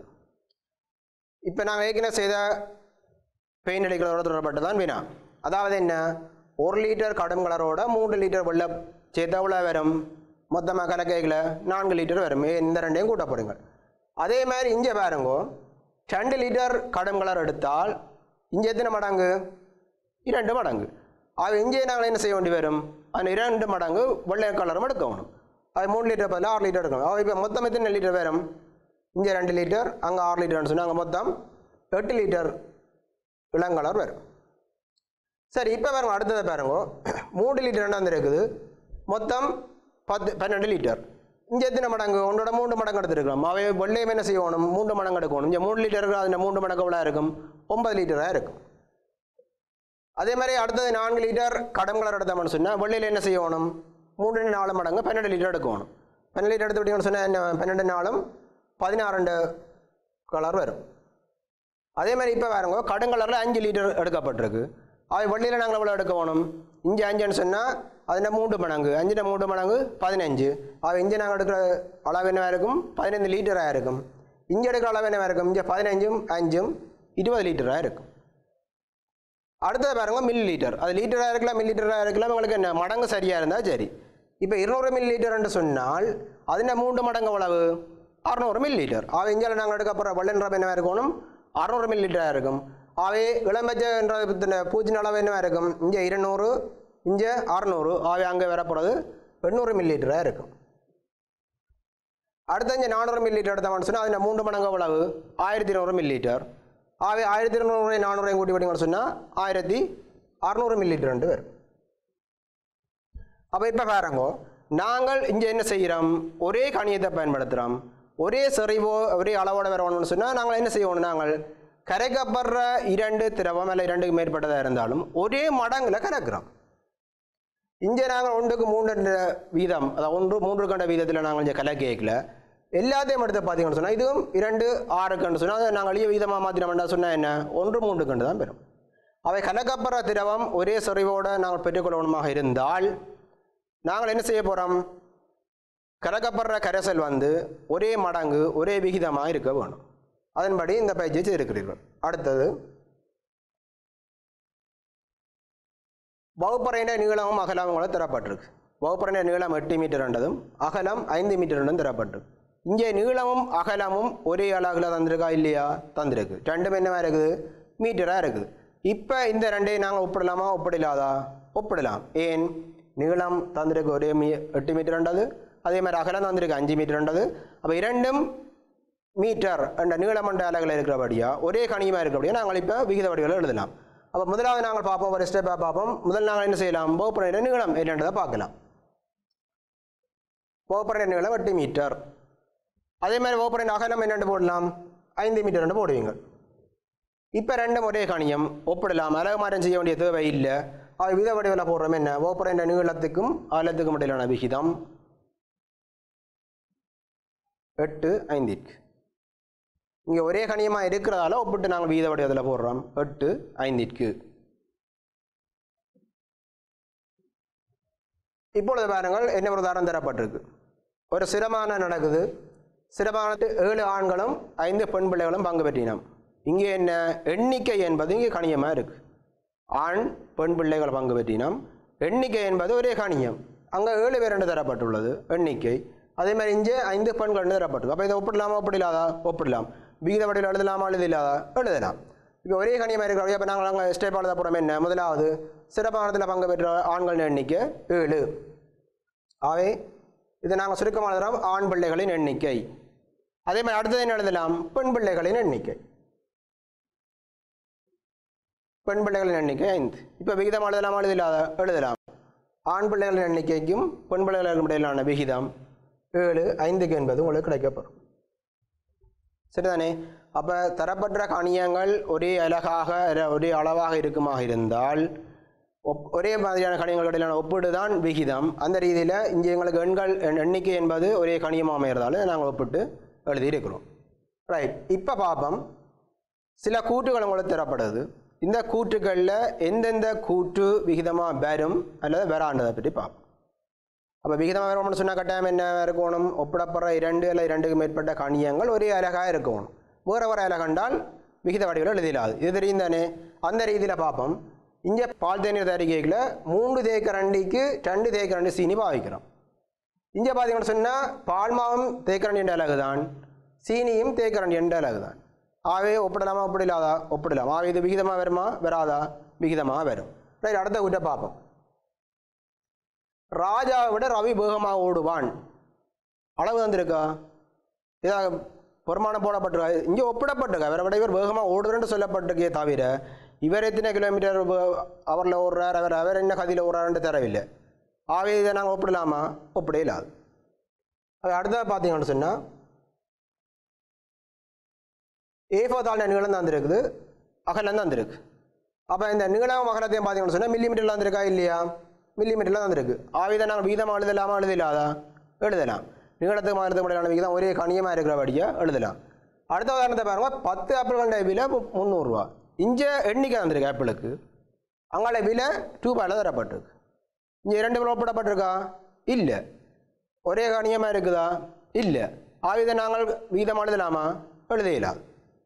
இப்போ நாங்கள் ஏற்கனவே செய்த பெயிண்ட் அடிக்கிறதோட தொடரப்பட்டு தான் வினா அதாவது என்ன ஒரு லிட்டர் கடும் கலரோட மூன்று லிட்டர் வெள்ளை சேர்த்து எவ்வளோ வரும் மொத்தமாக கலக்கையில் நான்கு லிட்டர் வரும் ஏ, இந்த ரெண்டையும் கூட்ட போடுங்க அதே மாதிரி இங்கே பாருங்க ரெண்டு லிட்டர் கடும் கலர் எடுத்தால் இங்கே எத்தனை மடங்கு இரண்டு மடங்கு அது இங்கே நாங்கள் என்ன செய்ய வேண்டி வரும் அந்த இரண்டு மடங்கு வெள்ளை கலரும் எடுக்கணும் அது மூணு லிட்டர் பதில் ஆறு லிட்டர் எடுக்கணும் அது இப்போ மொத்தம் எத்தனை லிட்டர் வரும் இங்கே ரெண்டு லிட்டர் அங்கே ஆறு லிட்டர்னு சொன்னாங்க மொத்தம் எட்டு லிட்டர் இளங்கலர் வரும் சரி இப்போ பாருங்க அடுத்ததை பாருங்க மூணு லிட்டர் ரெண்டாந்து இருக்குது மொத்தம் பத்து பன்னெண்டு லிட்டர் இங்கே எத்தனை மடங்கு உன்னோட மூன்று மடங்கு எடுத்துருக்கலாம் அவை வெள்ளையும் என்ன செய்யணும் மூன்று மடங்கு எடுக்கணும் இங்கே மூணு லிட்டர் இருக்குது அதில் மூன்று மடங்கு எவ்வளோ இருக்கும் ஒன்பது லிட்டராக இருக்கும் அதே மாதிரி அடுத்தது நான்கு லிட்டர் கடம் கலர் எடுத்தோம்னு சொன்னால் வெள்ளையில் என்ன செய்யணும் மூன்று நாலு மடங்கு பன்னெண்டு லிட்டர் எடுக்கணும் பன்னெண்டு லிட்டர் எடுத்து விட்டீங்கன்னு சொன்னால் என்ன பன்னெண்டு நாளும் பதினாறு கலர் வரும் அதே மாதிரி இப்போ பாருங்க கடுங்கலரில் அஞ்சு லிட்டர் எடுக்கப்பட்டிருக்கு அது வெள்ளியில் நாங்கள் எவ்வளோ எடுக்க வேணும் இஞ்சி அஞ்சுன்னு சொன்னால் அதில் மூன்று மடங்கு அஞ்சில் மூன்று மடங்கு பதினஞ்சு அது இங்கே நாங்கள் எடுக்கிற அளவு என்னவாக இருக்கும் பதினைந்து லிட்டராக இருக்கும் இங்கே எடுக்கிற அளவு என்னவாக இருக்கும் இங்கே பதினஞ்சும் அஞ்சும் இருபது லிட்டராக இருக்கும் அடுத்தது பாருங்க மில்லி லிட்டர் அது லிட்டராக இருக்கலாம் மில்லி லிட்டராக இருக்கலாம் உங்களுக்கு என்ன மடங்கு சரியாக இருந்தால் சரி இப்போ இருநூறு மில்லி லிட்டர்னு சொன்னால் அதில் மூன்று மடங்கு அளவு அறநூறு மில்லி லிட்டர் ஆக இங்கே நாங்கள் எடுக்க போகிற வெள்ளன்ற என்னவாக இருக்கணும் அறநூறு மில்லி லிட்டராக இருக்கும் ஆகவே இளம்பச்சன்ற பூச்சின் அளவு என்னவாக இருக்கும் இங்கே இருநூறு இங்கே அறநூறு ஆகவே அங்கே வரப்போகிறது எண்ணூறு மில்லி லிட்டராக இருக்கும் அடுத்த இங்கே நானூறு மில்லி லிட்டர் எடுத்தோம்னு சொன்னால் அதில் மூன்று மடங்கு அளவு ஆயிரத்தி இருநூறு மில்லி லிட்டர் ஆகவே ஆயிரத்தி இருநூறு நானூறையும் கூட்டி விட்டீங்கன்னு சொன்னால் ஆயிரத்தி அறநூறு மில்லி லிட்டர் வரும் அப்போ இப்போ பாருங்க நாங்கள் இங்கே என்ன செய்கிறோம் ஒரே கணியத்தை பயன்படுத்துகிறோம் ஒரே செறிவோ ஒரே அளவோட வரணும்னு சொன்னால் நாங்கள் என்ன செய்வோம் நாங்கள் கரைக்கப்படுற இரண்டு திரவம் அல்ல இரண்டுக்கு மேற்பட்டதாக இருந்தாலும் ஒரே மடங்கில் கலக்கிறோம் இங்கே நாங்கள் ஒன்றுக்கு மூன்று என்ற வீதம் அதாவது ஒன்று மூன்று கண்ட வீதத்தில் நாங்கள் இங்கே கலக்கேக்கல எல்லாத்தையும் எடுத்து பார்த்தீங்கன்னு சொன்னால் இதுவும் இரண்டு ஆறு கண்டு சொன்னால் அதை நாங்கள் எளிய வீதமாக மாற்றினோம்னா சொன்னால் என்ன ஒன்று மூன்று கண்டு தான் பெறும் அவை கலக்கப்படுற திரவம் ஒரே சொறிவோடு நாங்கள் பெற்றுக்கொள்ளணுமாக இருந்தால் நாங்கள் என்ன செய்ய போகிறோம் கலக்கப்படுற கரைசல் வந்து ஒரே மடங்கு ஒரே விகிதமாக இருக்க வேணும் அதன்படி இந்த பயிற்சியை செய்திருக்கிறீர்கள் அடுத்தது வகுப்பறையின நீளமும் அகலமும் கூட தரப்பட்டிருக்கு வகுப்பறையின நீளம் எட்டு மீட்டர் என்றதும் அகலம் ஐந்து மீட்டர் என்றும் தரப்பட்டிருக்கு இங்கே நீளமும் அகலமும் ஒரே அழகில் தந்திருக்கா இல்லையா தந்திருக்கு ரெண்டும் என்னவா இருக்குது மீட்டராக இருக்குது இப்போ இந்த ரெண்டையும் நாங்கள் ஒப்பிடலாமா ஒப்பிடலாதா ஒப்பிடலாம் ஏன் நீளம் தந்திருக்கு ஒரே மீ எட்டு மீட்டர் ரெண்டது அதே மாதிரி அகலம் தந்திருக்கு அஞ்சு மீட்டர் ரெண்டது அப்போ இரண்டும் மீட்டர் என்ற நீளமண்ட அலகில் இருக்கிறபடியா ஒரே கணியமாக இருக்கிறபடியா நாங்கள் இப்போ விகித வடிவில் எழுதலாம் அப்போ முதலாவது நாங்கள் பார்ப்போம் ஒரு ஸ்டெப்பாக பார்ப்போம் முதல் நாங்கள் என்ன செய்யலாம் போப்பரண்ட நீளம் என்னன்றதை பார்க்கலாம் போப்பரண்ட நீளம் எட்டு மீட்டர் அதே மாதிரி ஓப்பரண்ட் அகலம் என்னென்று போடலாம் ஐந்து மீட்டர் ரெண்டு போடுவீங்க இப்போ ரெண்டும் ஒரே கணியம் ஒப்பிடலாம் அழகு மாற்றம் செய்ய வேண்டிய தேவை இல்லை அது வித வடிவில் போடுறோம் என்ன ஓப்பரண்ட் நீளத்துக்கும் அகலத்துக்கும் இடையிலான விகிதம் எட்டு ஐந்திற்கு இங்கே ஒரே கணியமாக இருக்கிறதால ஒப்பிட்டு நாங்கள் வீத வடிவத்தில் போடுறோம் எட்டு ஐந்திற்கு இப்பொழுது பாருங்கள் என்ன ஒரு உதாரணம் தரப்பட்டிருக்கு ஒரு சிரமான நடக்குது சிரமானத்து ஏழு ஆண்களும் ஐந்து பெண் பிள்ளைகளும் பங்கு பெற்றினோம் இங்கே என்ன எண்ணிக்கை என்பது இங்கே கணியமாக இருக்கு ஆண் பெண் பிள்ளைகள் பங்கு பெற்றினோம் எண்ணிக்கை என்பது ஒரே கணியம் அங்கே ஏழு பேர் என்று தரப்பட்டுள்ளது எண்ணிக்கை அதே மாதிரி இங்கே ஐந்து பெண்கள் என்று தரப்பட்டிருக்கு அப்போ இதை ஒப்பிடலாமா ஒப்பிடலாதா ஒப்பிடலாம் விகித வடிவில் எழுதலாமா எழுதலாதா எழுதலாம் இப்போ ஒரே கணியமாக இருக்கிற அப்போ நாங்கள் அங்கே ஸ்டெப் எழுத போகிறோம் என்ன முதலாவது சிறப்பானத்தில் பங்கு பெற்ற ஆண்களின் எண்ணிக்கை ஏழு ஆகவே இதை நாங்கள் சுருக்கமாக எழுதுகிறோம் ஆண் பிள்ளைகளின் எண்ணிக்கை அதே மாதிரி அடுத்தது என்ன எழுதலாம் பெண் பிள்ளைகளின் எண்ணிக்கை பெண் பிள்ளைகளின் எண்ணிக்கை ஐந்து இப்போ விகிதம் எழுதலாமா எழுதலாத எழுதலாம் ஆண் பிள்ளைகளின் எண்ணிக்கைக்கும் பெண் பிள்ளைகளுக்கும் இடையிலான விகிதம் ஏழு ஐந்துக்கு என்பது உங்களுக்கு கிடைக்கப்பெறும் சரிதானே அப்போ தரப்பட்ட கணியங்கள் ஒரே அழகாக ர- ஒரே அளவாக இருக்குமாக இருந்தால் ஒப் ஒரே மாதிரியான கணியங்கள் இடையிலான ஒப்பீடு தான் விகிதம் அந்த ரீதியில் இங்கே எங்களுக்கு எண்கள் எண்- எண்ணிக்கை என்பது ஒரே கணியமாக அமைகிறதால நாங்கள் ஒப்பிட்டு எழுதியிருக்கிறோம் ரைட் இப்போ பார்ப்போம் சில கூற்றுகள் உங்களுக்கு தரப்படுது இந்த கூற்றுகளில் எந்தெந்த கூற்று விகிதமாக வரும் அல்லது வராண்டதை பற்றி பார்ப்போம் அப்போ விகிதமாக வரும்னு சொன்னால் கட்டாயம் என்ன இருக்கணும் ஒப்பிடப்படுற இரண்டு அல்லது இரண்டுக்கு மேற்பட்ட கணியங்கள் ஒரே அழகாக இருக்கணும் வேறு வேறு அழகண்டால் விகித வடிவில் எழுதிடாது இது தெரியும் தானே அந்த ரீதியில் பார்ப்போம் இங்கே பால் தேநீர் தயாரிக்கையில் மூன்று தேக்கரண்டிக்கு ரெண்டு தேக்கரண்டி சீனி பாவிக்கிறோம் இங்கே பார்த்தீங்கன்னு சொன்னால் பால்மாவும் தேக்கரண்டி என்ற அழகு தான் சீனியும் தேக்கரண்டி என்ற அழகு தான் ஆகவே ஒப்பிடலாமா ஒப்பிடலாதா ஒப்பிடலாம் ஆகவே இது விகிதமாக வருமா வராதா விகிதமாக வரும் ரைட் அடுத்த கூட்ட பார்ப்போம் ராஜாவை விட ரவி வேகமாக ஓடுவான் அளவு வந்திருக்கா இதாக பெருமானம் போடப்பட்டிருக்கா இங்கே ஒப்பிடப்பட்டிருக்கா இவரை விட இவர் வேகமாக ஓடுறேன்னு சொல்லப்பட்டிருக்கே தவிர இவர் எத்தனை கிலோமீட்டர் அவரில் ஓடுறார் அவர் அவர் என்ன கதியில் ஓடுறாருன்னு தரவில்லை ஆகவே இதை நாங்கள் ஒப்பிடலாமா ஒப்பிட இல்லாது அது அடுத்தது பார்த்தீங்கன்னு சொன்னால் ஏஃபோதால் நீளம் தான் இருக்குது அகலம் தான் இருக்கு அப்போ இந்த நீளம் அகலத்தையும் பார்த்தீங்கன்னு சொன்னால் மில்லி மீட்டரில் வந்திருக்கா இல்லையா மில்லி மீட்டரில் வந்திருக்கு ஆவிதை நாங்கள் வீதமாக எழுதலாமா எழுதலாதா எழுதலாம் நீளத்துக்கு மாறதுக்கு முடியலான விகிதம் ஒரே கணியமாக இருக்கிறபடியா எழுதலாம் அடுத்த உதாரணத்தை பாருங்க பத்து ஆப்பிள்களுடைய விலை மு- முந்நூறுரூவா இங்கே எண்ணிக்கை வந்திருக்கு ஆப்பிளுக்கு அங்கால விலை ரூபாயில் தரப்பட்டிருக்கு இங்கே இரண்டு விலை ஒப்பிடப்பட்டிருக்கா இல்லை ஒரே கணியமாக இருக்குதா இல்லை ஆவிதை நாங்கள் வீதம் எழுதலாமா எழுதிடலாம்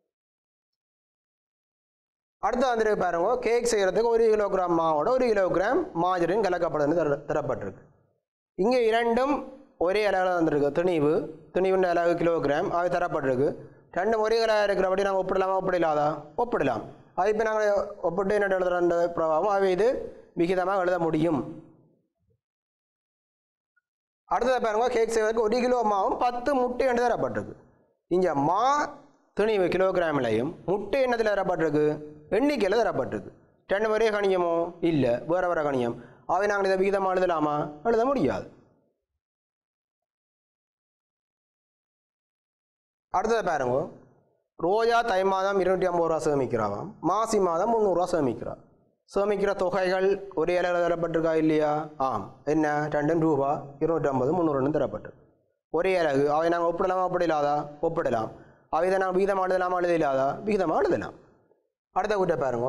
அடுத்து வந்துருக்கு பாருங்க கேக் செய்கிறதுக்கு ஒரு கிலோகிராம் மாவோட ஒரு கிலோகிராம் மாஜரின் கலக்கப்படுதுன்னு தர தரப்பட்டிருக்கு இங்கே இரண்டும் ஒரே அளவில் வந்திருக்கு துணிவு துணிவின் அளவு கிலோகிராம் அது தரப்பட்டிருக்கு ரெண்டும் ஒரே கலாக இருக்கிறபடி நாங்கள் ஒப்பிடலாமா ஒப்பிடலாதா ஒப்பிடலாம் அது இப்போ நாங்கள் ஒப்பிட்டு என்ன எழுதுகிற பிரபாவம் அவை இது விகிதமாக எழுத முடியும் அடுத்தது பாருங்க கேக் செய்வதற்கு ஒரு கிலோ மாவும் பத்து முட்டை என்று தரப்பட்டிருக்கு இங்கே மா துணிவு கிலோகிராமிலையும் முட்டை என்னத்தில் தரப்பட்டிருக்கு எண்ணிக்கையில் தரப்பட்டிருக்கு ரெண்டு ஒரே கணியமோ இல்லை வேற வேற கணியம் அவை நாங்கள் இதை விகிதமாக எழுதலாமா எழுத முடியாது அடுத்தது பாருங்க ரோஜா தை மாதம் இருநூற்றி ஐம்பது ரூபா சேமிக்கிறாவாம் மாசி மாதம் முந்நூறுரூவா சேமிக்கிறா சேமிக்கிற தொகைகள் ஒரே அளவில் தரப்பட்டிருக்கா இல்லையா ஆம் என்ன ரெண்டும் ரூபா இருநூற்றி ஐம்பது முந்நூறுன்னு தரப்பட்டிருக்கு ஒரே அழகு அவை நாங்கள் ஒப்பிடலாமா ஒப்பிடலாதா ஒப்பிடலாம் அவை இதை நாங்கள் விகிதமாக எழுதலாமா எழுதலாதா விகிதமாக எழுதலாம் அடுத்த கூட்ட பாருங்க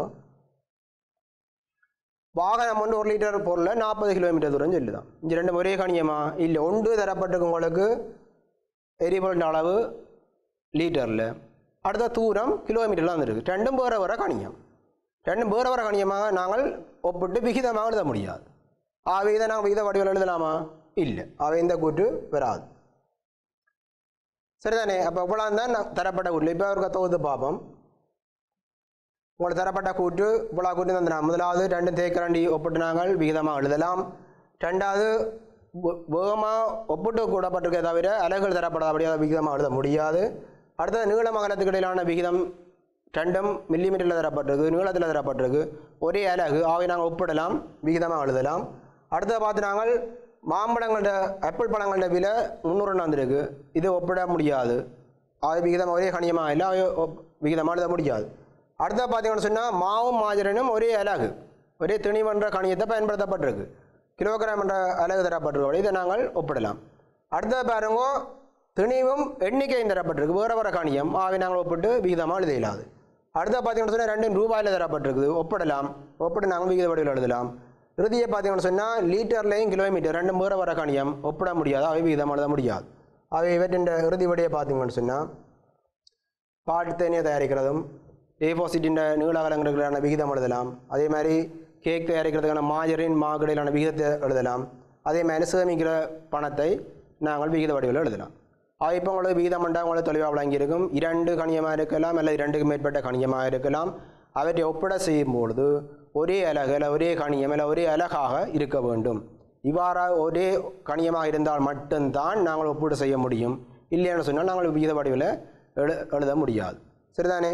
வாகனம் வந்து ஒரு லிட்டர் பொருளை நாற்பது கிலோமீட்டர் தூரம் சொல்லுதான் இங்கே ரெண்டும் ஒரே கணியமா இல்லை ஒன்று தரப்பட்டிருக்கு உங்களுக்கு எரிபொருள் அளவு லிட்டரில் அடுத்த தூரம் கிலோமீட்டரில் வந்துருக்கு ரெண்டும் வேறு வேறு கணியம் ரெண்டும் வேறு வேறு கணியமாக நாங்கள் ஒப்பிட்டு விகிதமாக எழுத முடியாது ஆகவே இதை நாங்கள் விகித வடிவில் எழுதலாமா இல்லை ஆகவே இந்த கூற்று வராது சரிதானே அப்போ இவ்வளோ தான் தரப்பட்ட கூட்டு இப்போ ஒரு தொகுத்து பார்ப்போம் உங்களுக்கு தரப்பட்ட கூட்டு இவ்வளோ கூட்டு தந்துனா முதலாவது ரெண்டு தேக்கரண்டி ஒப்பிட்டு நாங்கள் விகிதமாக எழுதலாம் ரெண்டாவது வே- வேகமாக ஒப்பிட்டு கூடப்பட்டிருக்கே தவிர அலகுகள் தரப்படாதபடி அதை விகிதமாக எழுத முடியாது அடுத்தது நீளம் அகலத்துக்கு இடையிலான விகிதம் ரெண்டும் மில்லிமீட்டரில் தரப்பட்டிருக்கு நீளத்தில் தரப்பட்டிருக்கு ஒரே அலகு ஆகவே நாங்கள் ஒப்பிடலாம் விகிதமாக எழுதலாம் அடுத்தது பார்த்து நாங்கள் மாம்பழங்களோட ஆப்பிள் பழங்களோட விலை முந்நூறு வந்திருக்கு இது ஒப்பிட முடியாது அது விகிதம் ஒரே கணியமாக இல்லை அவை ஒப்- விகிதமாக எழுத முடியாது அடுத்த பார்த்தீங்கன்னு சொன்னால் மாவும் மாஜரனும் ஒரே அலகு ஒரே திணிவன்ற கணியத்தை பயன்படுத்தப்பட்டிருக்கு கிலோகிராம் என்ற அலகு தரப்பட்டிருக்கு இதை நாங்கள் ஒப்பிடலாம் அடுத்தது பாருங்க திணிவும் எண்ணிக்கையும் தரப்பட்டிருக்கு வேறு வேறு கணியம் ஆகவே நாங்கள் ஒப்பிட்டு விகிதமாக எழுத இயலாது அடுத்த பார்த்தீங்கன்னு சொன்னால் ரெண்டும் ரூபாயில் தரப்பட்டிருக்குது ஒப்பிடலாம் ஒப்பிட்டு நாங்கள் விகித வடிவில் எழுதலாம் இறுதியை பார்த்தீங்கன்னு சொன்னால் லீட்டர்லையும் கிலோமீட்டர் ரெண்டும் வேறு வேறு கணியம் ஒப்பிட முடியாது அவை விகிதம் எழுத முடியாது அவை இவற்றின் இறுதி வடியை பார்த்தீங்கன்னு சொன்னால் பாட்டு தேனியை தயாரிக்கிறதும் ஏபோசிட்டின் நீளகலங்களுக்கான விகிதம் எழுதலாம் அதே மாதிரி கேக் தயாரிக்கிறதுக்கான மாஜரின் மாகடையிலான விகிதத்தை எழுதலாம் அதே மாதிரி சேமிக்கிற பணத்தை நாங்கள் விகித வடிவில் எழுதலாம் அது இப்போ உங்களுக்கு விகிதம் என்றால் உங்களுக்கு தெளிவாக வழங்கியிருக்கும் இரண்டு கணியமாக இருக்கலாம் அல்லது இரண்டுக்கு மேற்பட்ட கணியமாக இருக்கலாம் அவற்றை ஒப்பிட செய்யும் பொழுது ஒரே அலகு அல்ல ஒரே கணியம் அல்ல ஒரே அலகாக இருக்க வேண்டும் இவ்வாறாக ஒரே கணியமாக இருந்தால் மட்டும்தான் நாங்கள் ஒப்பீடு செய்ய முடியும் இல்லைன்னு சொன்னால் நாங்கள் விகித வடிவில் எழு எழுத முடியாது சரிதானே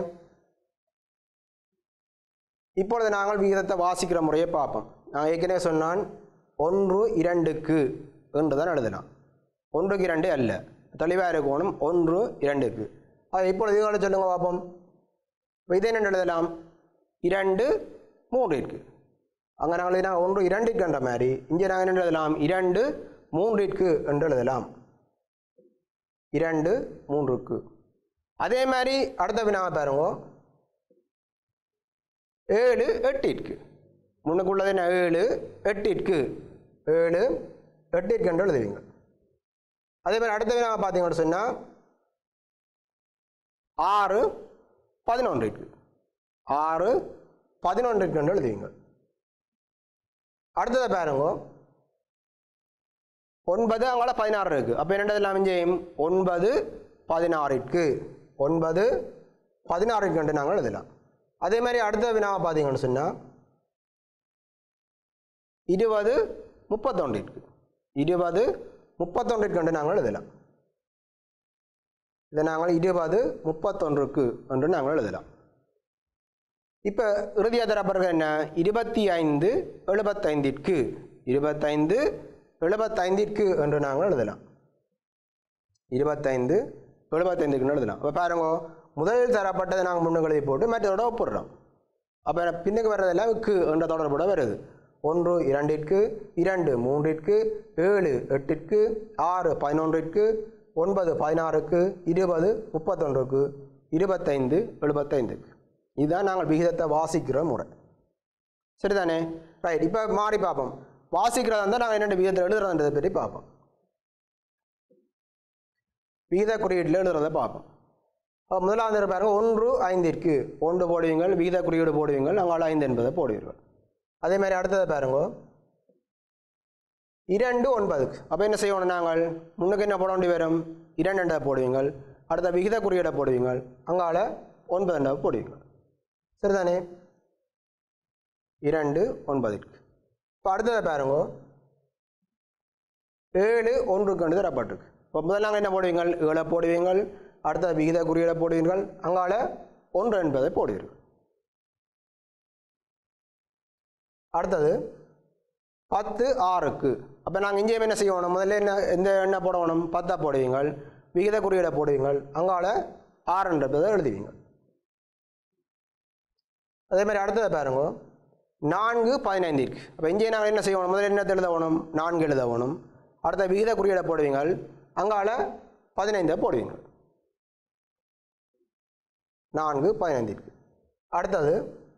இப்பொழுது நாங்கள் விகிதத்தை வாசிக்கிற முறையை பார்ப்போம் நான் ஏற்கனவே சொன்னான் ஒன்று இரண்டுக்கு என்று தான் எழுதலாம் ஒன்றுக்கு இரண்டு அல்ல தெளிவாக இருக்கணும் ஒன்று இரண்டுக்கு அது இப்பொழுது இதுகளை சொல்லுங்க பார்ப்போம் இப்போ இதை என்ன எழுதலாம் இரண்டு மூன்றிற்கு அங்கே நாங்கள் எழுதினா ஒன்று இரண்டிற்கு என்ற மாதிரி இங்கே நாங்கள் என்ன எழுதலாம் இரண்டு மூன்றிற்கு என்று எழுதலாம் இரண்டு மூன்றுக்கு அதே மாதிரி அடுத்த வினாவை பாருங்க ஏழு எட்டிற்கு முன்னுக்குள்ளது என்ன ஏழு எட்டிற்கு ஏழு எட்டிற்கு என்று எழுதுவீங்க அதே மாதிரி அடுத்த வினாவை பார்த்தீங்கன்னு சொன்னால் ஆறு பதினொன்றிற்கு ஆறு பதினொன்றிற்கு என்று எழுதுவீங்க அடுத்ததை பாருங்க ஒன்பது அங்கால பதினாறு இருக்கு அப்போ என்ன எல்லாம் செய்யும் ஒன்பது பதினாறிற்கு ஒன்பது பதினாறிற்கு என்று நாங்கள் எழுதலாம் அதே மாதிரி அடுத்த வினாவை பார்த்தீங்கன்னு சொன்னால் இருபது முப்பத்தொன்றிற்கு இருபது முப்பத்தொன்றிற்கு என்று நாங்கள் எழுதலாம் இதை நாங்கள் இருபது முப்பத்தொன்றுக்கு என்று நாங்கள் எழுதலாம் இப்போ இறுதியாக தரப்படுறது என்ன இருபத்தி ஐந்து எழுபத்தைந்திற்கு இருபத்தைந்து எழுபத்தைந்திற்கு என்று நாங்கள் எழுதலாம் இருபத்தைந்து எழுபத்தைந்துக்கு எழுதலாம் அப்போ பாருங்க முதலில் தரப்பட்டதை நாங்கள் முன்னுக்கு எழுதி போட்டு மற்றதோட ஒப்பிடுறோம் அப்போ பின்னுக்கு வர்றதெல்லாம் க்கு என்ற தொடர்போட வருது ஒன்று இரண்டிற்கு இரண்டு மூன்றிற்கு ஏழு எட்டிற்கு ஆறு பதினொன்றிற்கு ஒன்பது பதினாறுக்கு இருபது முப்பத்தொன்றுக்கு இருபத்தைந்து எழுபத்தைந்துக்கு இதுதான் நாங்கள் விகிதத்தை வாசிக்கிற முறை சரிதானே ரைட் இப்போ மாறி பார்ப்போம் வாசிக்கிறதா இருந்தால் நாங்கள் என்னென்ன விகிதத்தை எழுதுறதுன்றதை பற்றி பார்ப்போம் விகித குறியீட்டில் எழுதுறதை பார்ப்போம் அப்ப முதலாவது பாருங்க ஒன்று ஐந்திற்கு ஒன்று போடுவீங்கள் விகித குறியீடு போடுவீங்கள் நாங்கள் ஐந்து என்பதை போடுவீர்கள் அதே மாதிரி அடுத்ததை பாருங்க இரண்டு ஒன்பதுக்கு அப்போ என்ன செய்யணும் நாங்கள் முன்னுக்கு என்ன போட வேண்டி வரும் இரண்டு எண்டை போடுவீங்கள் அடுத்த விகித குறியீடை போடுவீங்கள் அங்கால ஒன்பது எண்டை போடுவீங்க சரிதானே இரண்டு ஒன்பதுக்கு இப்போ அடுத்ததை பாருங்க ஏழு ஒன்றுக்கு வந்து தரப்பட்டிருக்கு இப்போ முதல்ல நாங்கள் என்ன போடுவீங்கள் ஏழை போடுவீங்கள் அடுத்த விகித குறியீடை போடுவீர்கள் அங்கால ஒன்று என்பதை போடுவீர்கள் அடுத்தது பத்து ஆறுக்கு அப்போ நாங்கள் இங்கேயும் என்ன செய்யணும் முதல்ல என்ன எந்த எண்ணெய் போடணும் பத்தா போடுவீங்கள் விகித குறியீடை போடுவீங்கள் அங்கால ஆறுன்றதை எழுதுவீங்க அதே மாதிரி அடுத்ததை பாருங்க நான்கு பதினைந்திற்கு அப்போ இங்கே நாங்கள் என்ன செய்யணும் முதல்ல என்னத்தை எழுதணும் நான்கு எழுதணும் அடுத்த விகித குறியீடை போடுவீங்கள் அங்கால பதினைந்தை போடுவீங்க நான்கு பதினைந்திற்கு அடுத்தது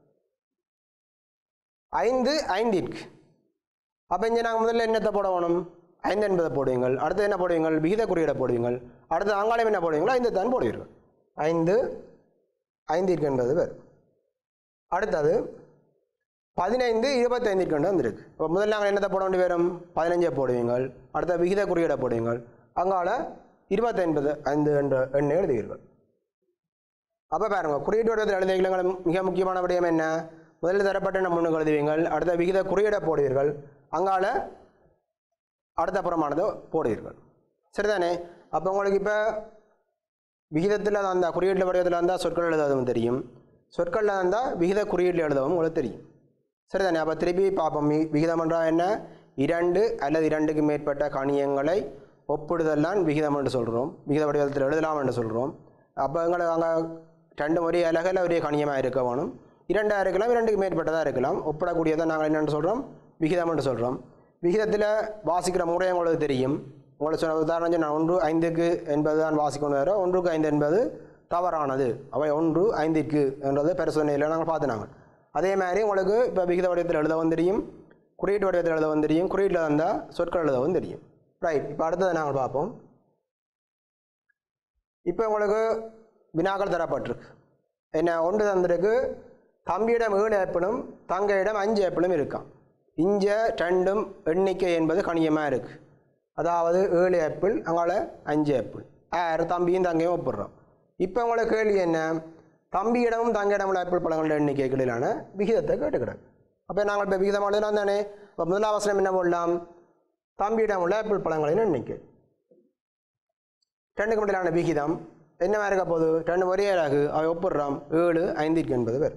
ஐந்து ஐந்திற்கு அப்போ இங்கே நாங்கள் முதல்ல என்னத்தை போடணும் ஐந்து என்பதை போடுவீங்கள் அடுத்து என்ன போடுவீங்கள் விகித குறியீடை போடுவீங்கள் அடுத்து அங்காளம் என்ன போடுவீங்களோ ஐந்து தான் போடுவீர்கள் ஐந்து ஐந்திற்கு என்பது வரும் அடுத்தது பதினைந்து இருபத்தைந்திற்கு கொண்டு வந்திருக்கு இப்போ முதல்ல நாங்கள் என்னத்தை போட வேண்டி வரும் பதினஞ்சை போடுவீங்கள் அடுத்த விகித குறியீடை போடுவீங்கள் அங்கால இருபத்தைம்பது ஐந்து என்ற எண்ணை எழுதுவீர்கள் அப்போ பாருங்க குறியீட்டு வடிவத்தில் எழுதியங்கள் மிக முக்கியமான விடயம் என்ன முதலில் தரப்பட்ட நம்ம முன்னுக்கு எழுதுவீங்கள் அடுத்த விகித குறியீடை போடுவீர்கள் அங்கால அடுத்த புறமானது போடுவீர்கள் சரிதானே அப்போ உங்களுக்கு இப்போ விகிதத்தில் அந்த குறியீட்டு வடிவத்தில் இருந்தால் சொற்கள் எழுதவும் தெரியும் சொற்களில் இருந்தால் விகித குறியீட்டில் எழுதவும் உங்களுக்கு தெரியும் சரிதானே அப்போ திருப்பி பார்ப்போம் வி- விகிதம் என்றால் என்ன இரண்டு அல்லது இரண்டுக்கு மேற்பட்ட கணியங்களை ஒப்பிடுதல் தான் விகிதம் என்று சொல்கிறோம் விகித வடிவத்தில் எழுதலாம் என்று சொல்கிறோம் அப்போ எங்களுக்கு அங்கே ரெண்டு ஒரே அலகில் ஒரே கணியமாக இருக்க வேணும் இரண்டாக இருக்கலாம் இரண்டுக்கு மேற்பட்டதாக இருக்கலாம் ஒப்பிடக்கூடியதை நாங்கள் என்னென்னு சொல்கிறோம் விகிதம் என்று சொல்கிறோம் விகிதத்தில் வாசிக்கிற முறை உங்களுக்கு தெரியும் உங்களுக்கு சொன்ன உதாரணம் சொன்ன ஒன்று ஐந்துக்கு என்பது தான் வாசிக்கணும் வேறு ஒன்றுக்கு ஐந்து என்பது தவறானது அவை ஒன்று ஐந்திற்கு என்றது பெருசொன்னையில் நாங்கள் பார்த்துனாங்க அதே மாதிரி உங்களுக்கு இப்போ விகித வடிவத்தில் எழுதவும் தெரியும் குறியீட்டு வடிவத்தில் எழுதவும் தெரியும் குறியீட்டில் வந்தால் சொற்கள் எழுதவும் தெரியும் ரைட் இப்போ அடுத்ததை நாங்கள் பார்ப்போம் இப்போ உங்களுக்கு வினாக்கள் தரப்பட்டிருக்கு என்ன ஒன்று தந்திருக்கு தம்பியிடம் ஏழு ஏப்பிளும் தங்கையிடம் அஞ்சு ஏப்பிளும் இருக்கான் இஞ்ச ரெண்டும் எண்ணிக்கை என்பது கணியமாக இருக்குது அதாவது ஏழு ஏப்பிள் அங்கால அஞ்சு ஏப்பிள் ஆறு தம்பியும் தங்கையும் ஒப்பிடுறோம் இப்போ உங்களுக்கு கேள்வி என்ன தம்பியிடமும் தங்கையிடம் உள்ள ஏப்பிள் பழங்களோட எண்ணிக்கைகளிலான விகிதத்தை கேட்டுக்கிறாங்க அப்போ நாங்கள் இப்போ விகிதமானதுலாம் தானே இப்போ முதல் அவசரம் என்ன போடலாம் தம்பியிடம் உள்ள ஏப்பிள் பழங்களின் எண்ணிக்கை ரெண்டுக்கு முடியலான விகிதம் என்னவா இருக்க போகுது ரெண்டு ஒரே அழகு அவை ஒப்பிடுறாம் ஏழு ஐந்திற்கு என்பது பேர்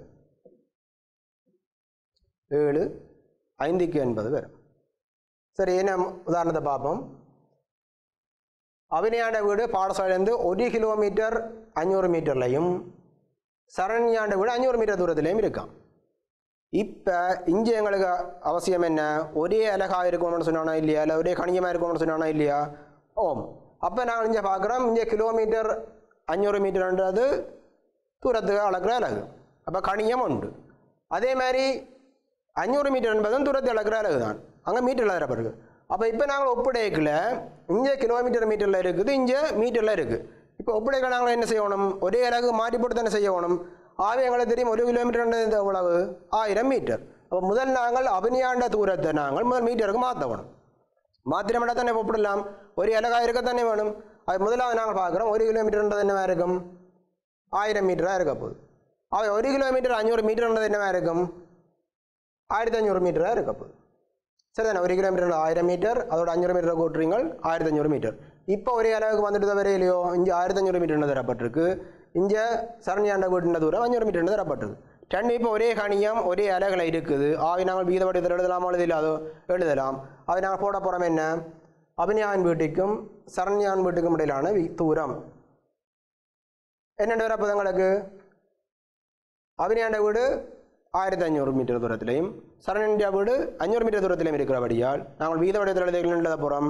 ஏழு ஐந்துக்கு என்பது பேர் சரி என்ன உதாரணத்தை பார்ப்போம் அபிநயாண்ட வீடு பாடசாலையிலேருந்து ஒரு கிலோமீட்டர் அஞ்சூறு மீட்டர்லையும் சரண்யாண்ட வீடு அஞ்சூறு மீட்டர் தூரத்துலையும் இருக்கான் இப்போ இங்கே எங்களுக்கு அவசியம் என்ன ஒரே அழகாக இருக்கணும்னு சொன்னானா இல்லையா இல்லை ஒரே கணியமாக இருக்கணும்னு சொன்னானா இல்லையா ஓம் அப்போ நாங்கள் இங்கே பார்க்குறோம் இங்கே கிலோமீட்டர் அஞ்சூறு மீட்டர்ன்றது தூரத்துக்கு அளக்கிற அழகு அப்போ கணியம் உண்டு அதே மாதிரி அஞ்சூறு மீட்டர் என்பதும் தூரத்தை அளக்கிற அழகு தான் அங்கே மீட்டரில் தரப்படுது அப்போ இப்போ நாங்கள் ஒப்படைக்கல இங்கே கிலோமீட்டர் மீட்டரில் இருக்குது இங்கே மீட்டரில் இருக்குது இப்போ ஒப்படைக்கல நாங்கள் என்ன செய்யணும் ஒரே அழகு மாற்றி போட்டு தானே செய்யணும் ஆகவே எங்களுக்கு தெரியும் ஒரு கிலோமீட்டர் எவ்வளவு ஆயிரம் மீட்டர் அப்போ முதல் நாங்கள் அபினியாண்ட தூரத்தை நாங்கள் முதல் மீட்டருக்கு மாற்றணும் மாத்திரமட்டா தானே ஒப்பிடலாம் ஒரு இலகா இருக்கத்தானே வேணும் அது முதலாவது நாங்கள் பார்க்குறோம் ஒரு கிலோமீட்டர்ன்றது என்னவா இருக்கும் ஆயிரம் மீட்டராக இருக்க போகுது அவை ஒரு கிலோமீட்டர் அஞ்சூறு மீட்டர்ன்றது என்னவா இருக்கும் ஆயிரத்தி அஞ்சூறு மீட்டராக இருக்க போகுது சரிதானே ஒரு கிலோமீட்டர் ஆயிரம் மீட்டர் அதோட அஞ்சூறு மீட்டர் கூட்டுறீங்க ஆயிரத்தி அஞ்சூறு மீட்டர் இப்போ ஒரே அளவுக்கு வந்துட்டு வரையிலையோ இங்கே ஆயிரத்தி அஞ்சூறு மீட்டர் தரப்பட்டிருக்கு இங்கே சரணியாண்ட வீட்டின தூரம் அஞ்சூறு மீட்டர் தரப்பட்டிருக்கு ரெண்டு இப்போ ஒரே கணியம் ஒரே அலகில் இருக்குது ஆவி நாங்கள் வீத வடிவத்தில் எழுதலாமா எழுதலாதோ எழுதலாம் அதை நாங்கள் போட போகிறோம் என்ன அபினியான் வீட்டுக்கும் சரண்யான் வீட்டுக்கும் இடையிலான வி- தூரம் என்னென்ன வரப்போது எங்களுக்கு அபினியாண்ட வீடு ஆயிரத்தி ஐநூறு மீட்டர் தூரத்திலையும் சரண்யா வீடு அஞ்சூறு மீட்டர் தூரத்திலையும் இருக்கிறபடியால் நாங்கள் வீத வடிவத்தில் எழுத எழுத போகிறோம்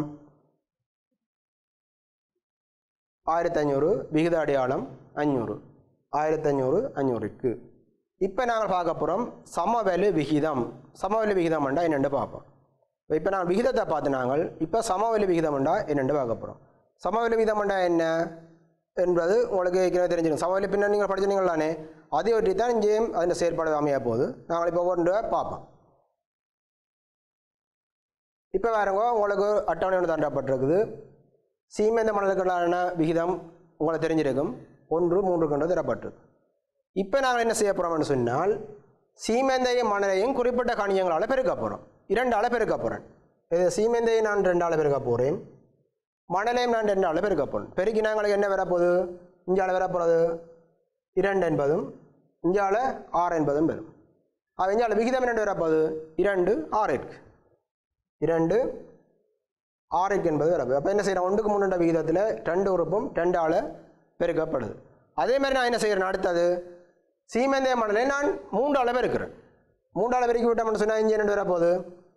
ஆயிரத்தி ஐநூறு விகித அடையாளம் அஞ்சூறு ஆயிரத்தி ஐநூறு அஞ்சூறுக்கு இப்போ நாங்கள் பார்க்க போகிறோம் சமவெளி விகிதம் சமவெளி விகிதம் என்றால் என்னென்று பார்ப்போம் இப்போ நான் விகிதத்தை பார்த்து நாங்கள் இப்போ சமவெளி விகிதம் என்றால் என்னென்று பார்க்க போகிறோம் சமவெளி விகிதம் என்றால் என்ன என்பது உங்களுக்கு ஏற்கனவே தெரிஞ்சிடும் சமவெளி பின்னர் நீங்கள் படிச்சிருங்கள் தானே அதை ஒட்டி தான் இங்கேயும் அதில் செயற்பாடு அமைய போகுது நாங்கள் இப்போ ஒன்று பார்ப்போம் இப்போ பாருங்க உங்களுக்கு அட்டவணை ஒன்று தண்டப்பட்டிருக்குது சீமெந்த மணலுக்களான விகிதம் உங்களுக்கு தெரிஞ்சிருக்கும் ஒன்று மூன்று கொண்டு தரப்பட்டிருக்கு இப்போ நாங்கள் என்ன செய்ய போகிறோம்னு சொன்னால் சீமெந்தையும் மணலையும் குறிப்பிட்ட கணியங்களால் பெருக்க போகிறோம் இரண்டால் பெருக்க போகிறேன் இது சீமெந்தையை நான் ரெண்டால் பெருக்க போகிறேன் மணலையும் நான் ரெண்டால் பெருக்க போகிறேன் பெருக்கினா எங்களுக்கு என்ன வரப்போகுது இஞ்சால வரப்போகிறது இரண்டு என்பதும் இஞ்சால ஆறு என்பதும் வரும் அது இஞ்சால விகிதம் என்ன வரப்போகுது இரண்டு ஆறிற்கு இரண்டு ஆறுக்கு என்பது வரப்பு அப்போ என்ன செய்கிறேன் ஒன்றுக்கு மூணுன்ற விகிதத்தில் ரெண்டு உறுப்பும் ரெண்டால் பெருக்கப்படுது அதே மாதிரி நான் என்ன செய்கிறேன் அடுத்தது சீமெந்தய மணலை நான் மூன்றால் பெருக்கிறேன் மூன்றால் பெருக்கி விட்டோம்னு சொன்னால் இங்கே ரெண்டு வரப்போகுது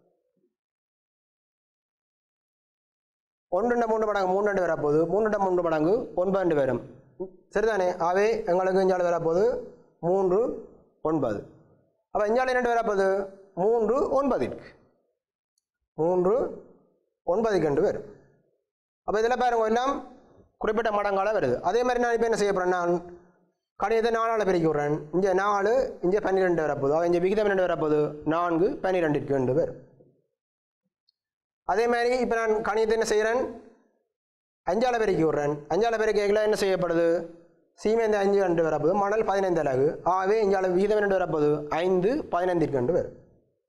ஒன்றுண்ட மூன்று மடங்கு மூணு ரெண்டு வரப்போகுது மூணுண்ட மூன்று மடங்கு ஒன்பது ரெண்டு வரும் சரிதானே ஆகவே எங்களுக்கு இஞ்சால் வரப்போகுது மூன்று ஒன்பது அப்போ இஞ்சால் ரெண்டு வரப்போகுது மூன்று ஒன்பதிற்கு மூன்று ஒன்பதுக்கு ரெண்டு வரும் அப்போ இதில் பாருங்க எல்லாம் குறிப்பிட்ட மடங்கால வருது அதே மாதிரி நான் இப்போ என்ன செய்ய போகிறேன் நான் கணிதத்தை நாலால் பெருக்கி விட்றேன் இங்கே நாலு இங்கே பன்னிரெண்டு வரப்போகுது அவன் இங்கே விகிதம் ரெண்டு வரப்போகுது நான்கு பன்னிரெண்டிற்கு ரெண்டு பேர் அதே மாதிரி இப்போ நான் கணிதத்தை என்ன செய்கிறேன் அஞ்சால பெருக்கி விட்றேன் அஞ்சால பெருக்கைகளை என்ன செய்யப்படுது சீமேந்த அஞ்சு ரெண்டு வரப்போது மணல் பதினைந்து அலகு ஆகவே இஞ்சால விகிதம் ரெண்டு வரப்போது ஐந்து பதினைந்திற்கு ரெண்டு வரும்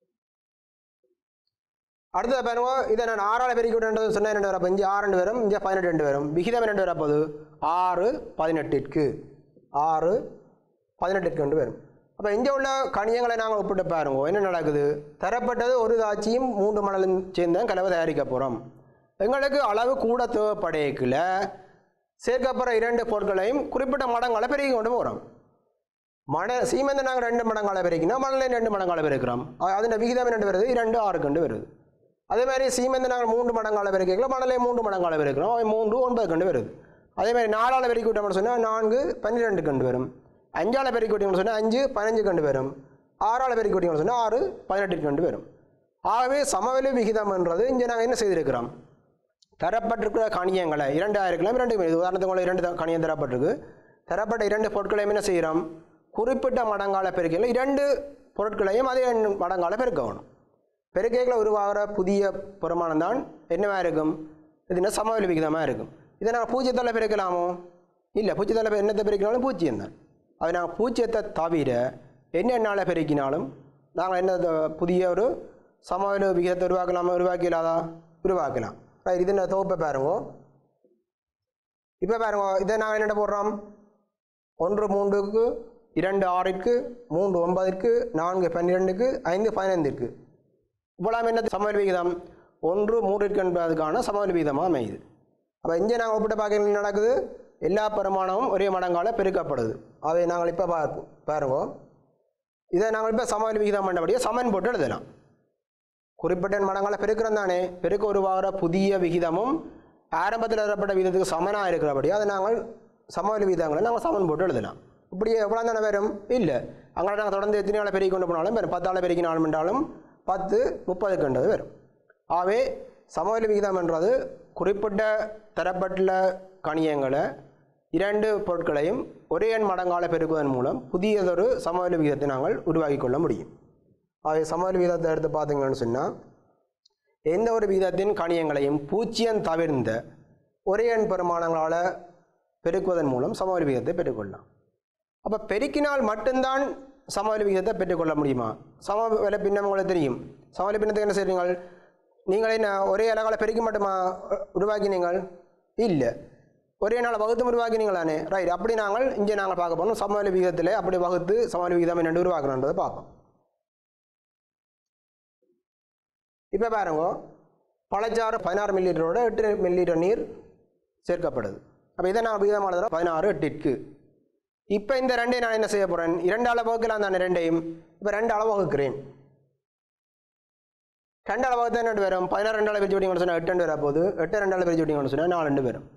அடுத்தது பாருங்க இதை நான் ஆறால் பெருக்கி விட்டேன்றது சொன்னால் ரெண்டு வரப்போ இங்கே ஆறு ரெண்டு வரும் இங்கே பதினெட்டு ரெண்டு வரும் விகிதம் ரெண்டு வரப்போது ஆறு பதினெட்டிற்கு ஆறு பதினெட்டிற்கு ரெண்டு வரும் அப்போ இங்கே உள்ள கணியங்களை நாங்கள் ஒப்பிட்டு பாருங்க என்ன நடக்குது தரப்பட்டது ஒரு தாட்சியும் மூன்று மணலும் சேர்ந்து கலவை தயாரிக்க போகிறோம் எங்களுக்கு அளவு கூட தேவைப்படையக்கில் சேர்க்கப்படுற இரண்டு பொருட்களையும் குறிப்பிட்ட மடங்களை பெருக்கி கொண்டு போகிறோம் மண சீமெந்தை நாங்கள் ரெண்டு மடங்கால பெருக்கினா மணலையும் ரெண்டு மடங்கால பெருக்கிறோம் அதில் விகிதம் ரெண்டு வருது இரண்டு ஆறு கண்டு வருது அதே மாதிரி சீமெந்தை நாங்கள் மூன்று மடங்கால பெருக்கலாம் மணலையும் மூன்று மடங்கால பெருக்கிறோம் அவை மூன்று ஒன்பது கண்டு வருது அதே மாதிரி நாலால் பெருக்கி விட்டோம்னு சொன்னால் நான்கு பன்னிரெண்டு கண்டு வரும் அஞ்சால் பெருக்கி விட்டோம்னு சொன்னால் அஞ்சு பதினஞ்சு கண்டு வரும் ஆறால் பெருக்கி விட்டோம்னு சொன்னால் ஆறு பதினெட்டு கண்டு வரும் ஆகவே சமவெளி விகிதம்ன்றது இங்கே நாங்கள் என்ன செய்திருக்கிறோம் தரப்பட்டிருக்கிற கணியங்களை இரண்டு ஆயிருக்கலாம் இரண்டு இது உதாரணத்துக்கு உங்களுக்கு இரண்டு த- கணியம் தரப்பட்டிருக்கு தரப்பட்ட இரண்டு பொருட்களையும் என்ன செய்கிறோம் குறிப்பிட்ட மடங்கால பெருக்கையில் இரண்டு பொருட்களையும் அதே எண் மடங்கால பெருக்கணும் பெருக்கைகளை உருவாகிற புதிய பெருமானம் தான் என்னவா இருக்கும் இது என்ன சமவெளி விகிதமாக இருக்கும் இதை நாங்கள் பூஜ்ஜியத்தால் பெருக்கலாமோ இல்லை பூஜ்ஜியத்தால் என்னத்தை பெருக்கினாலும் பூஜ்ஜியம் தான் அது நாங்கள் பூஜ்ஜியத்தை தவிர என்ன எண்ணால் பெருக்கினாலும் நாங்கள் என்ன த- புதிய ஒரு சமவெளி விகிதத்தை உருவாக்கலாமா உருவாக்கலாதா உருவாக்கலாம் ரைட் இது நான் தொகுப்பை பாருங்க இப்போ பாருங்க இதை நாங்கள் என்னென்ன போடுறோம் ஒன்று மூன்றுக்கு இரண்டு ஆறிற்கு மூன்று ஒன்பதிற்கு நான்கு பன்னிரெண்டுக்கு ஐந்து பதினைந்திற்கு இவ்வளவு என்ன சமவெளி விகிதம் ஒன்று மூன்றிற்கு என்பதுக்கான சமவெளி விகிதமாக அமையுது அப்போ இங்கே நாங்கள் ஒப்பிட்ட பார்க்க என்ன நடக்குது எல்லா பெருமானமும் ஒரே மடங்கால பெருக்கப்படுது அதை நாங்கள் இப்போ பார்ப்போம் பாருங்க இதை நாங்கள் இப்போ சமவெளி விகிதம் பண்ணபடியே சமன் போட்டு எழுதலாம் குறிப்பிட்ட மடங்கால பெருக்கிறோம் தானே பெருக்க உருவாகிற புதிய விகிதமும் ஆரம்பத்தில் எழுதப்பட்ட விகிதத்துக்கு சமனாக இருக்கிறபடி அதை நாங்கள் சமவெளி விகிதங்களை நாங்கள் சமன் போட்டு எழுதலாம் இப்படி எவ்வளோ தானே வரும் இல்லை அங்கே நாங்கள் தொடர்ந்து எத்தனை நாளை பெருக்கி கொண்டு போனாலும் வரும் பத்தாள் பெருக்கினாலும் என்றாலும் பத்து முப்பதுக்குன்றது வரும் ஆகவே சமவெளி விகிதம் என்றது குறிப்பிட்ட தரப்பட்டுள்ள கணியங்களை இரண்டு பொருட்களையும் ஒரே எண் மடங்கால பெருக்குவதன் மூலம் புதியதொரு சமவெளி விகிதத்தை நாங்கள் உருவாக்கி கொள்ள முடியும் ஆகவே சமவெளி விகிதத்தை எடுத்து பார்த்தீங்கன்னு சொன்னால் எந்த ஒரு விகிதத்தின் கணியங்களையும் பூஜ்ஜியம் தவிர்ந்த ஒரே எண் பெருமானங்களால் பெருக்குவதன் மூலம் சமவெளி விகிதத்தை பெற்றுக்கொள்ளலாம் அப்போ பெருக்கினால் மட்டும்தான் சமவெளி விகிதத்தை பெற்றுக்கொள்ள முடியுமா சமவெளி பின்னம் உங்களுக்கு தெரியும் சமவெளி பின்னத்தை என்ன செய்றீங்கள் நீங்கள் என்ன ஒரே அழகால பெருக்கி மட்டுமா அஹ், உருவாக்கினீங்கள் இல்லை ஒரே நாள் வகுத்து உருவாக்கினீங்களானே ரைட் அப்படி நாங்கள் இங்கே நாங்கள் பார்க்க போனோம் சமவெளி விகிதத்தில் அப்படி வகுத்து சமவெளி விகிதம் என்னென்று உருவாக்கணுன்றதை பார்ப்போம் இப்போ பாருங்க பழச்சாறு பதினாறு மில்லி லிட்டரோட எட்டு மில்லி லிட்டர் நீர் சேர்க்கப்படுது அப்போ இதை நான் விகிதம் எழுதுறோம் பதினாறு எட்டிற்கு இப்போ இந்த ரெண்டையும் நான் என்ன செய்ய போகிறேன் இரண்டு அளவு வகுக்கலாம் தானே ரெண்டையும் இப்போ ரெண்டு அளவு வகுக்கிறேன் ரெண்டு அளவு வகுத்தா என்ன வரும் பதினாறு ரெண்டு அளவு பிரிச்சு விட்டீங்கன்னு சொன்னால் எட்டு ரெண்டு வர போகுது எட்டு ரெண்டு அளவு பிரிச்சு விட்டீங்கன்னு சொன்னால் நாலு ரெண்டு வரும்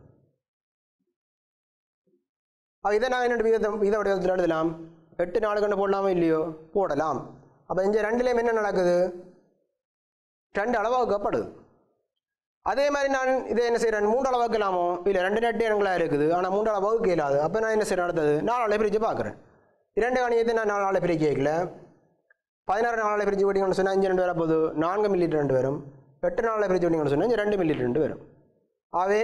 அப்போ இதை நான் என்ன விகிதம் விகித வடிவத்தில் எழுதலாம் எட்டு நாலு கண்டு போடலாமா இல்லையோ போடலாம் அப்போ இந்த ரெண்டுலேயும் என்ன நடக்குது ரெண்டு அளவாக்கப்படுது அதே மாதிரி நான் இதை என்ன செய்கிறேன் மூன்று அளவாக்கலாமோ இல்லை ரெண்டு நெட்டு எண்களாக இருக்குது ஆனால் மூன்று அளவு வகுக்க இயலாது அப்போ நான் என்ன செய்கிறேன் அடுத்தது நாலு அளவு பிரித்து பார்க்குறேன் இரண்டு கணியத்தை நான் நாலு அளவு பிரிக்க வைக்கல பதினாறு நாலு பிரித்து விட்டீங்கன்னு சொன்னால் அஞ்சு ரெண்டு வர போகுது நான்கு மில்லி ரெண்டு வரும் எட்டு நாலு பிரித்து விட்டீங்கன்னு சொன்னால் இங்கே ரெண்டு மில்லி ரெண்டு வரும் ஆகவே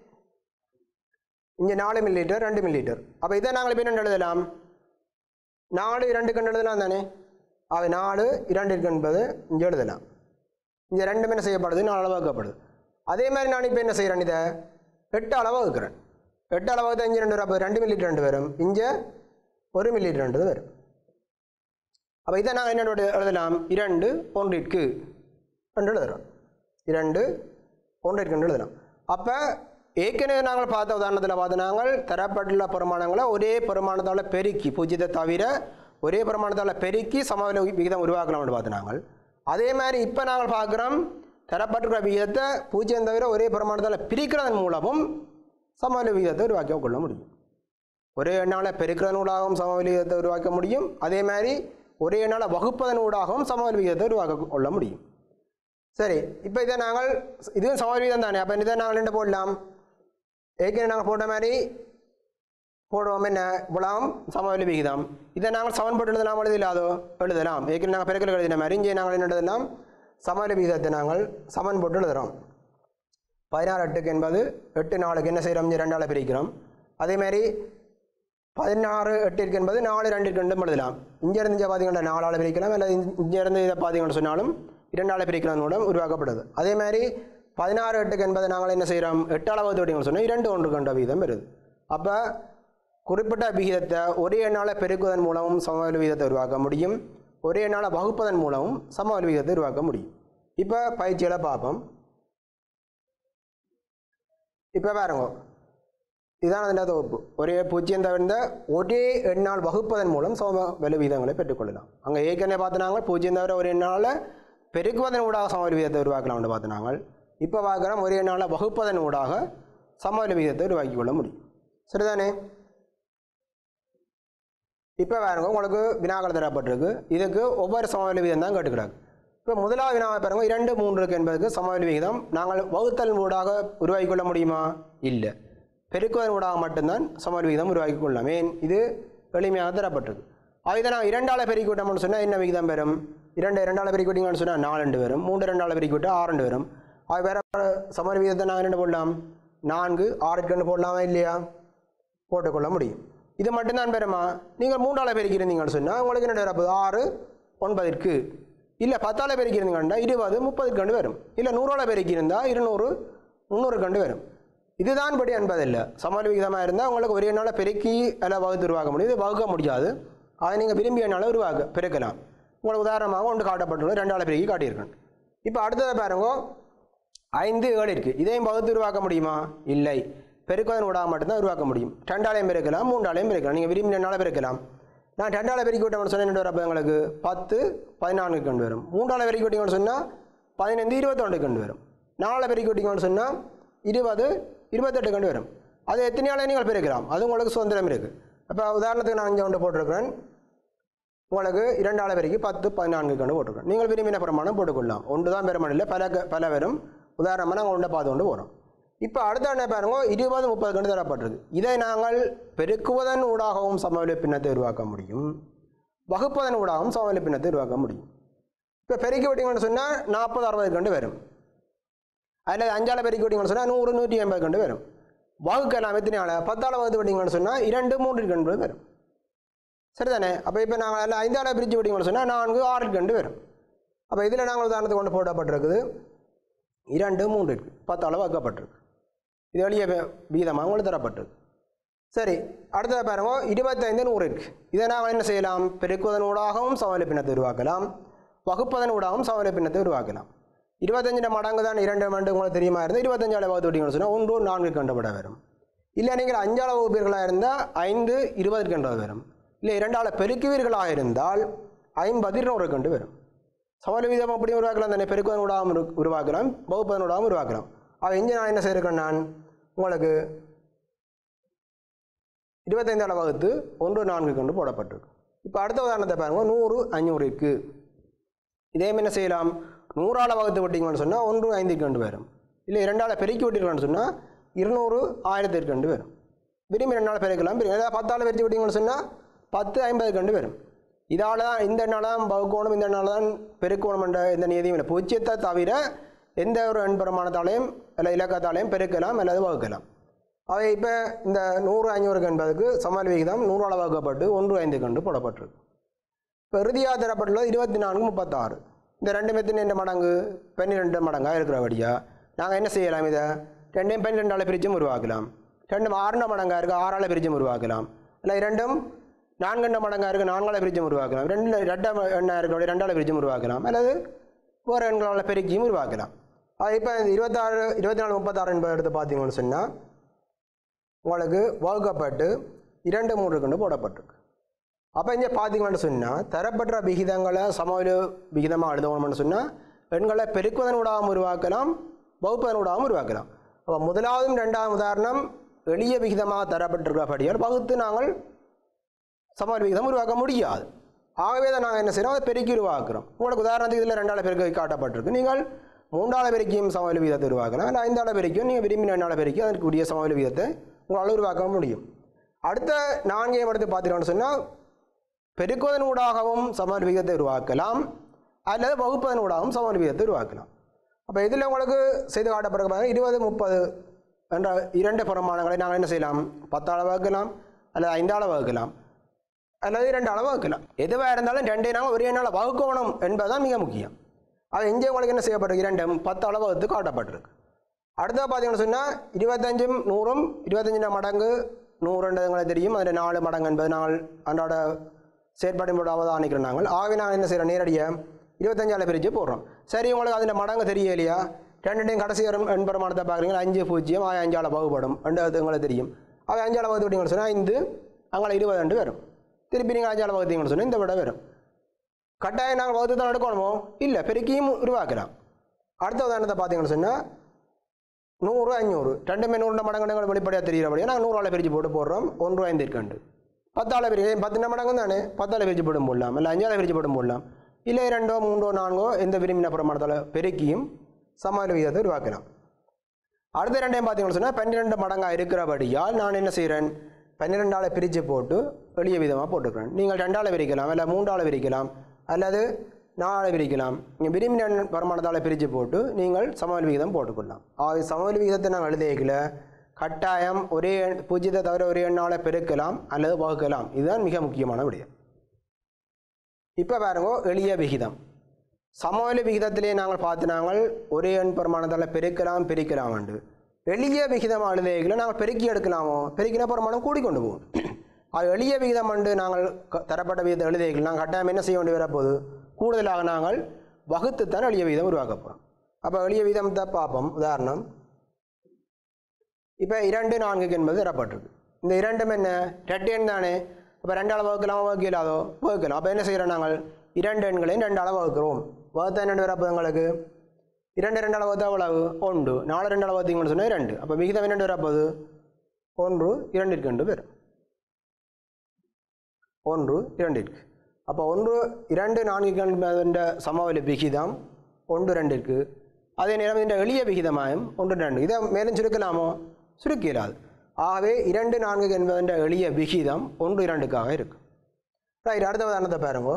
இங்கே நாலு மில்லி லிட்டர் ரெண்டு மில்லி லிட்டர் அப்போ இதை நாங்கள் இப்போ என்ன எழுதலாம் நாலு இரண்டு கண்டு எழுதலாம் தானே ஆகவே நாலு இரண்டு என்பது இங்கே எழுதலாம் இங்கே ரெண்டுமே என்ன செய்யப்படுது நாலு அளவாக்கப்படுது அதே மாதிரி நான் இப்போ என்ன செய்கிறேன் இதை எட்டு அளவாக வைக்கிறேன் எட்டு அளவாக அஞ்சு ரெண்டு வரும் அப்போ ரெண்டு மில்லி ரெண்டு வரும் இங்கே ஒரு மில்லி ரெண்டு வரும் அப்போ இதை நான் என்னோட எழுதலாம் இரண்டு ஒன்றிற்கு ரெண்டு எழுதுறோம் இரண்டு ஒன்றிற்கு ரெண்டு எழுதலாம் அப்போ ஏற்கனவே நாங்கள் பார்த்த உதாரணத்தில் பார்த்து நாங்கள் தரப்பட்டுள்ள பெருமானங்களை ஒரே பெருமானத்தால் பெருக்கி பூஜ்ஜியத்தை தவிர ஒரே பெருமானத்தால் பெருக்கி சமவெளி விகிதம் உருவாக்கலாம்னு பார்த்து நாங்கள் அதே மாதிரி இப்போ நாங்கள் பார்க்குறோம் தரப்பட்டுள்ள விகிதத்தை பூஜ்ஜியம் தவிர ஒரே பெருமானத்தால் பிரிக்கிறதன் மூலமும் சமவெளி விகிதத்தை உருவாக்கி கொள்ள முடியும் ஒரே எண்ணால் பெருக்கிறதன் ஊடாகவும் சமவெளி விகிதத்தை உருவாக்க முடியும் அதே மாதிரி ஒரே எண்ணால் வகுப்பதன் ஊடாகவும் சமவெளி விகிதத்தை உருவாக்க கொள்ள முடியும் சரி இப்போ இதை நாங்கள் இதுவும் சமவெளி விகிதம் தானே அப்போ இதை நாங்கள் என்ன போடலாம் ஏற்கனவே நாங்கள் போட்ட மாதிரி போடுவோம் என்ன புலாம் சமவெளி விகிதம் இதை நாங்கள் சமன்பட்டு எழுதலாம் எழுதலாதோ எழுதலாம் ஏற்கனவே நாங்கள் பெருக்கல் எழுதின மாதிரி இங்கே நாங்கள் என்ன எழுதலாம் சமவெளி விகிதத்தை நாங்கள் சமன் போட்டு எழுதுகிறோம் பதினாறு எட்டுக்கு என்பது எட்டு நாளுக்கு என்ன செய்கிறோம் இங்கே ரெண்டால் பிரிக்கிறோம் அதேமாதிரி பதினாறு எட்டிற்கு என்பது நாலு ரெண்டிற்கு ரெண்டும் எழுதலாம் இங்கேருந்து இங்கே பார்த்தீங்கன்னா நாலால் பிரிக்கலாம் அல்லது இங்கேருந்து இதை பார்த்தீங்கன்னு சொன்னாலும் இரண்டால் பிரிக்கலாம் மூலம் உருவாக்கப்படுது அதே மாதிரி பதினாறு எட்டுக்கு என்பதை நாங்கள் என்ன செய்கிறோம் எட்டால் வகுத்து விட்டீங்கன்னு சொன்னால் இரண்டு ஒன்று கொண்ட விகிதம் வருது அப்போ குறிப்பிட்ட விகிதத்தை ஒரே எண்ணால் பெருக்குவதன் மூலமும் சமவெளி விகிதத்தை உருவாக்க முடியும் ஒரே எண்ணால் வகுப்பதன் மூலமும் சமவெளி விகிதத்தை உருவாக்க முடியும் இப்போ பயிற்சிகளை பார்ப்போம் இப்போ பாருங்க இதான் அதில் தொகுப்பு ஒரே பூஜ்ஜியம் தவிர்ந்த ஒரே எண்ணால் வகுப்பதன் மூலம் சம வலு விகிதங்களை பெற்றுக்கொள்ளலாம் அங்கே ஏற்கனவே பார்த்தினாங்க பூஜ்ஜியம் தவிர ஒரு எண்ணால் பெருக்குவதன் ஊடாக சமவெளி விகிதத்தை உருவாக்கலாம்னு பார்த்தினாங்க இப்போ பார்க்குறோம் ஒரே எண்ணால் வகுப்பதன் ஊடாக சமவெளி விகிதத்தை உருவாக்கி கொள்ள முடியும் சரிதானே இப்போ பாருங்க உங்களுக்கு வினாக்கள் தரப்பட்டிருக்கு இதுக்கு ஒவ்வொரு சமவெளி விகிதம் தான் கேட்டுக்கிறாங்க இப்போ முதலாவது வினாவை பாருங்க இரண்டு மூன்றுக்கு என்பதுக்கு சமவெளி விகிதம் நாங்கள் வகுத்தல் ஊடாக உருவாக்கி கொள்ள முடியுமா இல்லை பெருக்குவதன் ஊடாக மட்டும்தான் சமவெளி விகிதம் உருவாக்கி கொள்ளலாம் ஏன் இது எளிமையாக தரப்பட்டிருக்கு ஆக இதை நான் இரண்டால் பெருக்கி விட்டோம்னு சொன்னால் என்ன விகிதம் வரும் இரண்டு இரண்டால் பெருக்கி விட்டீங்கன்னு சொன்னால் நாலு ரெண்டு வரும் மூன்று ரெண்டால் பெருக்கி விட்டால் ஆறு ரெண்டு வரும் ஆக வேற சமவெளி விகிதத்தை நாங்கள் என்ன போடலாம் நான்கு ஆறு ரெண்டு போடலாமா இல்லையா போட்டுக்கொள்ள முடியும் இது மட்டும்தான் பெருமா நீங்கள் மூன்றால் பெருக்கியிருந்தீங்கன்னு சொன்னால் உங்களுக்கு என்ன வரப்போகுது ஆறு ஒன்பதிற்கு இல்லை பத்தால் பெருக்கியிருந்தீங்கன்னா இருபது முப்பதுக்கு கண்டு வரும் இல்லை நூறால் பெருக்கியிருந்தால் இருநூறு முந்நூறு கண்டு வரும் இதுதான் படி என்பதில்லை சமவெளி விகிதமாக இருந்தால் உங்களுக்கு ஒரே நாளில் பெருக்கி எல்லாம் வகுத்து உருவாக்க முடியும் இது வகுக்க முடியாது அதை நீங்கள் விரும்பிய நாளில் உருவாக்க பெருக்கலாம் உங்களுக்கு உதாரணமாக ஒன்று காட்டப்பட்டுள்ளது ரெண்டாள் பெருக்கி காட்டியிருக்கேன் இப்போ அடுத்ததை பாருங்க ஐந்து ஏழு இருக்குது இதையும் வகுத்து உருவாக்க முடியுமா இல்லை பெருக்குவதன் ஊடாக மட்டும்தான் உருவாக்க முடியும் ரெண்டாலையும் பெருக்கலாம் மூன்றாலையும் பெருக்கலாம் நீங்கள் விரும்பின நாளை பெருக்கலாம் நான் ரெண்டாலை பெருக்கி விட்டோம்னு சொன்னால் என்ன வரப்போ எங்களுக்கு பத்து பதினான்கு கண்டு வரும் மூன்றாலை பெருக்கி விட்டீங்கன்னு சொன்னால் பதினைந்து இருபத்தொன்று கண்டு வரும் நாலாலை பெருக்கி விட்டீங்கன்னு சொன்னால் இருபது இருபத்தெட்டு கண்டு வரும் அது எத்தனை நாளை நீங்கள் பெருக்கலாம் அது உங்களுக்கு சுதந்திரம் இருக்குது அப்போ உதாரணத்துக்கு நான் இங்கே ஒன்று போட்டிருக்கிறேன் உங்களுக்கு இரண்டாள வரைக்கும் பத்து பதினான்கு கண்டு போட்டிருக்கோம் நீங்கள் விரும்பின பிரமாணம் போட்டுக்கொள்ளலாம் ஒன்று தான் பெருமானில் பல க- பல வரும் உதாரணமாக நாங்கள் ஒன்றை பார்த்து கொண்டு போகிறோம் இப்போ அடுத்த என்ன பாருங்க இருபது முப்பது கண்டு தரப்பட்டிருக்கு இதை நாங்கள் பெருக்குவதன் ஊடாகவும் சமவெளி பின்னத்தை உருவாக்க முடியும் வகுப்பதன் ஊடாகவும் சமவெளி பின்னத்தை உருவாக்க முடியும் இப்போ பெருக்கி விட்டீங்கன்னு சொன்னால் நாற்பது அறுபது கண்டு வரும் அதில் அஞ்சால பெருக்கி விட்டீங்கன்னு சொன்னால் நூறு நூற்றி எண்பது கண்டு வரும் வகுக்கலாம் எத்தனை ஆள் பத்தாள் வகுத்து விட்டீங்கன்னு சொன்னால் இரண்டு மூன்று கண்டு வரும் சரிதானே அப்போ இப்போ நாங்கள் எல்லாம் ஐந்தாள பிரித்து விட்டீங்கன்னு சொன்னால் நான்கு ஆறு கண்டு வரும் அப்போ இதில் நாங்கள் உதாரணத்துக்கு கொண்டு போடப்பட்டிருக்குது இரண்டு மூன்று இருக்கு பத்தாள் வகுக்கப்பட்டிருக்கு இது எளிய வி- விகிதமாக உங்களுக்கு தரப்பட்டிருக்கு சரி அடுத்தது பாருங்க இருபத்தைந்து நூறு இருக்கு இதை நாங்கள் என்ன செய்யலாம் பெருக்குவதன் ஊடாகவும் சமவெளி பின்னத்தை உருவாக்கலாம் வகுப்பதன் ஊடாகவும் சமவெளி பின்னத்தை உருவாக்கலாம் இருபத்தஞ்சு மடங்கு தான் இரண்டு மண்டு உங்களுக்கு தெரியுமா இருந்தால் இருபத்தஞ்சால வகுத்து விட்டீங்கன்னு சொன்னால் ஒன்று நான்கு கண்டுபட வரும் இல்லை நீங்கள் அஞ்சால வகுப்பீர்களாக இருந்தால் ஐந்து இருபது கண்டு வரும் இல்லை இரண்டால பெருக்குவீர்களாக இருந்தால் ஐம்பது இருநூறு கண்டு வரும் சமவெளி வீதம் அப்படி உருவாக்கலாம் தானே பெருக்குவதன் ஊடாகவும் உரு- உருவாக்கலாம் வகுப்பதன் ஊடாகவும் உருவாக்கலாம் ஆக இங்கே நான் என்ன செய்திருக்கேன் நான் உங்களுக்கு இருபத்தைந்தால வகுத்து ஒன்று நான்கு கண்டு போடப்பட்டிருக்கு இப்போ அடுத்த உதாரணத்தை பாருங்க நூறு அஞ்சூறுக்கு இதே மாதிரி என்ன செய்யலாம் நூறால வகுத்து விட்டீங்கன்னு சொன்னால் ஒன்று ஐந்து கண்டு வரும் இல்லை இரண்டால பெருக்கி விட்டீங்கன்னு சொன்னால் இருநூறு ஆயிரத்திற்கு கண்டு வரும் விரும்பி ரெண்டு நாள் பெருக்கலாம் விரும்பி ஏதாவது பத்தால் பெருக்கி விட்டீங்கன்னு சொன்னால் பத்து ஐம்பது கண்டு வரும் இதால் தான் இந்த நாள் தான் வகுக்கணும் இந்த நாள் தான் பெருக்கணும் என்ற எந்த நியதியும் இல்லை பூஜ்ஜியத்தை தவிர எந்த ஒரு எண் பிரமாணத்தாலையும் இல்லை இலக்கத்தாலையும் பெருக்கலாம் அல்லது வகுக்கலாம் அவை இப்போ இந்த நூறு ஐநூறுக்கு என்பதுக்கு சமல் விகிதம் நூறால் வகுக்கப்பட்டு ஒன்று ஐந்து கண்டு போடப்பட்டிருக்கு இப்போ இறுதியாக தரப்பட்டுள்ளது இருபத்தி நான்கு முப்பத்தாறு இந்த ரெண்டு மெத்தின் ரெண்டு மடங்கு பன்னிரெண்டு மடங்காக இருக்கிறபடியா நாங்கள் என்ன செய்யலாம் இதை ரெண்டையும் பன்னிரெண்டால் பிரிச்சும் உருவாக்கலாம் ரெண்டும் ஆறுண்ட மடங்காக இருக்குது ஆறால் பிரிச்சும் உருவாக்கலாம் இல்லை இரண்டும் நான்கண்ட மடங்காக இருக்குது நான்கால் பிரிச்சும் உருவாக்கலாம் ரெண்டு ரெட்ட எண்ணாக இருக்கிற ரெண்டால் பிரிச்சும் உருவாக்கலாம் அல்லது வேறு எண்களால் பெருக்கியும் உருவாக்கலாம் அது இப்போ இருபத்தாறு இருபத்தி நாலு முப்பத்தாறு என்பதை எடுத்து பார்த்தீங்கன்னு சொன்னால் உங்களுக்கு வகுக்கப்பட்டு இரண்டு மூன்று கொண்டு போடப்பட்டிருக்கு அப்போ இங்கே பார்த்தீங்கன்னு சொன்னால் தரப்பட்ட விகிதங்களை சமவெளி விகிதமாக எழுதணும்னு சொன்னால் எண்களை பெருக்குவதன் ஊடாகவும் உருவாக்கலாம் வகுப்பதன் ஊடாகவும் உருவாக்கலாம் அப்போ முதலாவதும் ரெண்டாவது உதாரணம் எளிய விகிதமாக தரப்பட்டிருக்கிறபடியால் வகுத்து நாங்கள் சமவெளி விகிதம் உருவாக்க முடியாது ஆகவே தான் நாங்கள் என்ன செய்கிறோம் அதை பெருக்கி உருவாக்குறோம் உங்களுக்கு உதாரணத்துக்கு இதில் ரெண்டாள பெருக்கி காட்டப்பட்டிருக்கு நீங்கள் மூன்றாள பெருக்கியும் சமவெளி விகிதத்தை உருவாக்கலாம் இல்லை ஐந்தாள பெருக்கியும் நீங்கள் விரும்பின ரெண்டாள பெருக்கி அதற்கு உரிய சமவெளி விகிதத்தை உங்களால் உருவாக்க முடியும் அடுத்த நான்கையும் எடுத்து பார்த்தீங்கன்னு சொன்னால் பெருக்குவதன் ஊடாகவும் சமவெளி விகிதத்தை உருவாக்கலாம் அல்லது வகுப்பதன் ஊடாகவும் சமவெளி விகிதத்தை உருவாக்கலாம் அப்போ இதில் உங்களுக்கு செய்து காட்டப்படுறது பாருங்க இருபது முப்பது என்ற இரண்டு பிரமாணங்களை நாங்கள் என்ன செய்யலாம் பத்தாள் வகுக்கலாம் அல்லது ஐந்தாள் வகுக்கலாம் அல்லது ரெண்டு அளவு வகுக்கலாம் எதுவாக இருந்தாலும் ரெண்டே நாள் ஒரே நாள் வகுக்கணும் என்பதுதான் மிக முக்கியம் அது இங்கே உங்களுக்கு என்ன செய்யப்பட்டிருக்கு இரண்டும் பத்து அளவு வகுத்து காட்டப்பட்டிருக்கு அடுத்தது பார்த்தீங்கன்னு சொன்னால் இருபத்தஞ்சும் நூறும் இருபத்தஞ்சு மடங்கு நூறுன்றது எங்களுக்கு தெரியும் அதில் நாலு மடங்கு என்பது நாங்கள் அன்றாட செயற்பாட்டின் போது அவதானிக்கிறோம் நாங்கள் ஆகவே நாங்கள் என்ன செய்கிறோம் நேரடியாக இருபத்தஞ்சால பிரித்து போடுறோம் சரி உங்களுக்கு அதில் மடங்கு தெரியலையா ரெண்டுடையும் கடைசி வரும் எண் பிரமாணத்தை பார்க்குறீங்களா அஞ்சு பூஜ்ஜியம் ஆக அஞ்சால வகுப்படும் ரெண்டு அது உங்களுக்கு தெரியும் ஆக அஞ்சால வகுத்து விட்டீங்கன்னு சொன்னால் ஐந்து அங்கே இருபது ரெண்டு வரும் திருப்பி நீங்கள் அஞ்சால வகுத்தீங்கன்னு சொன்னால் இந்த விட வரும் கட்டாயம் நாங்கள் வகுத்து தான் எடுக்கணுமோ இல்லை பெருக்கியும் உருவாக்கலாம் அடுத்த உதாரணத்தை பார்த்தீங்கன்னு சொன்னால் நூறு அஞ்சூறு ரெண்டுமே நூறு மடங்கு எங்களுக்கு வெளிப்படையாக தெரிகிறபடியாக நாங்கள் நூறால பிரித்து போட்டு போடுறோம் ஒன்று ஐந்து இருக்கண்டு பத்தால பிரிச்சு பத்து மடங்கு தானே பத்தால பிரித்து போடும் போடலாம் இல்லை அஞ்சால பிரித்து போடும் போடலாம் இல்லை ரெண்டோ மூன்றோ நான்கோ எந்த விரும்பின பிரமாணத்தால் பெருக்கியும் சமாள விகிதத்தை உருவாக்கலாம் அடுத்த ரெண்டையும் பார்த்தீங்கன்னு சொன்னால் பன்னிரெண்டு மடங்காக இருக்கிறபடியால் நான் என்ன செய்கிறேன் பன்னிரெண்டால பிரித்து போட்டு எளிய விதமாக போட்டுக்கிறேன் நீங்கள் ரெண்டால பிரிக்கலாம் இல்லை மூன்றால பிரிக்கலாம் அல்லது நாலு பிரிக்கலாம் நீங்கள் விரும்பின வருமானத்தால் பிரித்து போட்டு நீங்கள் சமவெளி விகிதம் போட்டுக்கொள்ளலாம் ஆக சமவெளி விகிதத்தை நாங்கள் எழுதிக்கல கட்டாயம் ஒரே எண் பூஜ்ஜியத்தை தவிர ஒரே எண்ணால் பெருக்கலாம் அல்லது வகுக்கலாம் இதுதான் மிக முக்கியமான விடயம் இப்போ பாருங்க எளிய விகிதம் சமவெளி விகிதத்திலே நாங்கள் பார்த்து நாங்கள் ஒரே எண் பிரமாணத்தால் பெருக்கலாம் பிரிக்கலாம் உண்டு எளிய விகிதம் எழுதைகளை நாங்கள் பெருக்கி எடுக்கலாமோ பெருக்கின பிரமாணம் கூடிக்கொண்டு போகும் அது எளிய விகிதம் உண்டு நாங்கள் க- தரப்பட்ட விகிதம் எழுதைகள் நாங்கள் கட்டாயம் என்ன செய்ய வேண்டி வரப்போகுது கூடுதலாக நாங்கள் வகுத்துத்தான் எளிய விகிதம் உருவாக்க போகிறோம் அப்போ எளிய விகிதம் தான் பார்ப்போம் உதாரணம் இப்போ இரண்டு நான்குக்கு என்பது தரப்பட்டிருக்கு இந்த இரண்டும் என்ன ரெண்டு எண் தானே அப்போ ரெண்டால் வகுக்கலாம் வகுக்கலாதோ வகுக்கலாம் அப்போ என்ன செய்கிறோம் நாங்கள் இரண்டு எண்களையும் ரெண்டால் வகுக்கிறோம் வகுத்தா என்ன வரப்போ எங்களுக்கு இரண்டு ரெண்டால் வகுத்தா எவ்வளவு ஒன்று நாலு ரெண்டால் வகுத்தீங்கன்னு சொன்னால் ரெண்டு அப்போ விகிதம் என்னென்று வரப்போகுது ஒன்று இரண்டிற்கு ரெண்டு பேர் ஒன்று இரண்டிற்கு அப்போ ஒன்று இரண்டு நான்கு என்ற சமவெளி விகிதம் ஒன்று ரெண்டிற்கு அதே நேரம் இந்த எளிய விகிதமாயும் ஒன்று ரெண்டு இதை மேலும் சுருக்கலாமோ சுருக்க இயலாது ஆகவே இரண்டு நான்கு என்பதென்ற எளிய விகிதம் ஒன்று இரண்டுக்காக இருக்கும் ரைட் அடுத்த உதாரணத்தை பாருங்க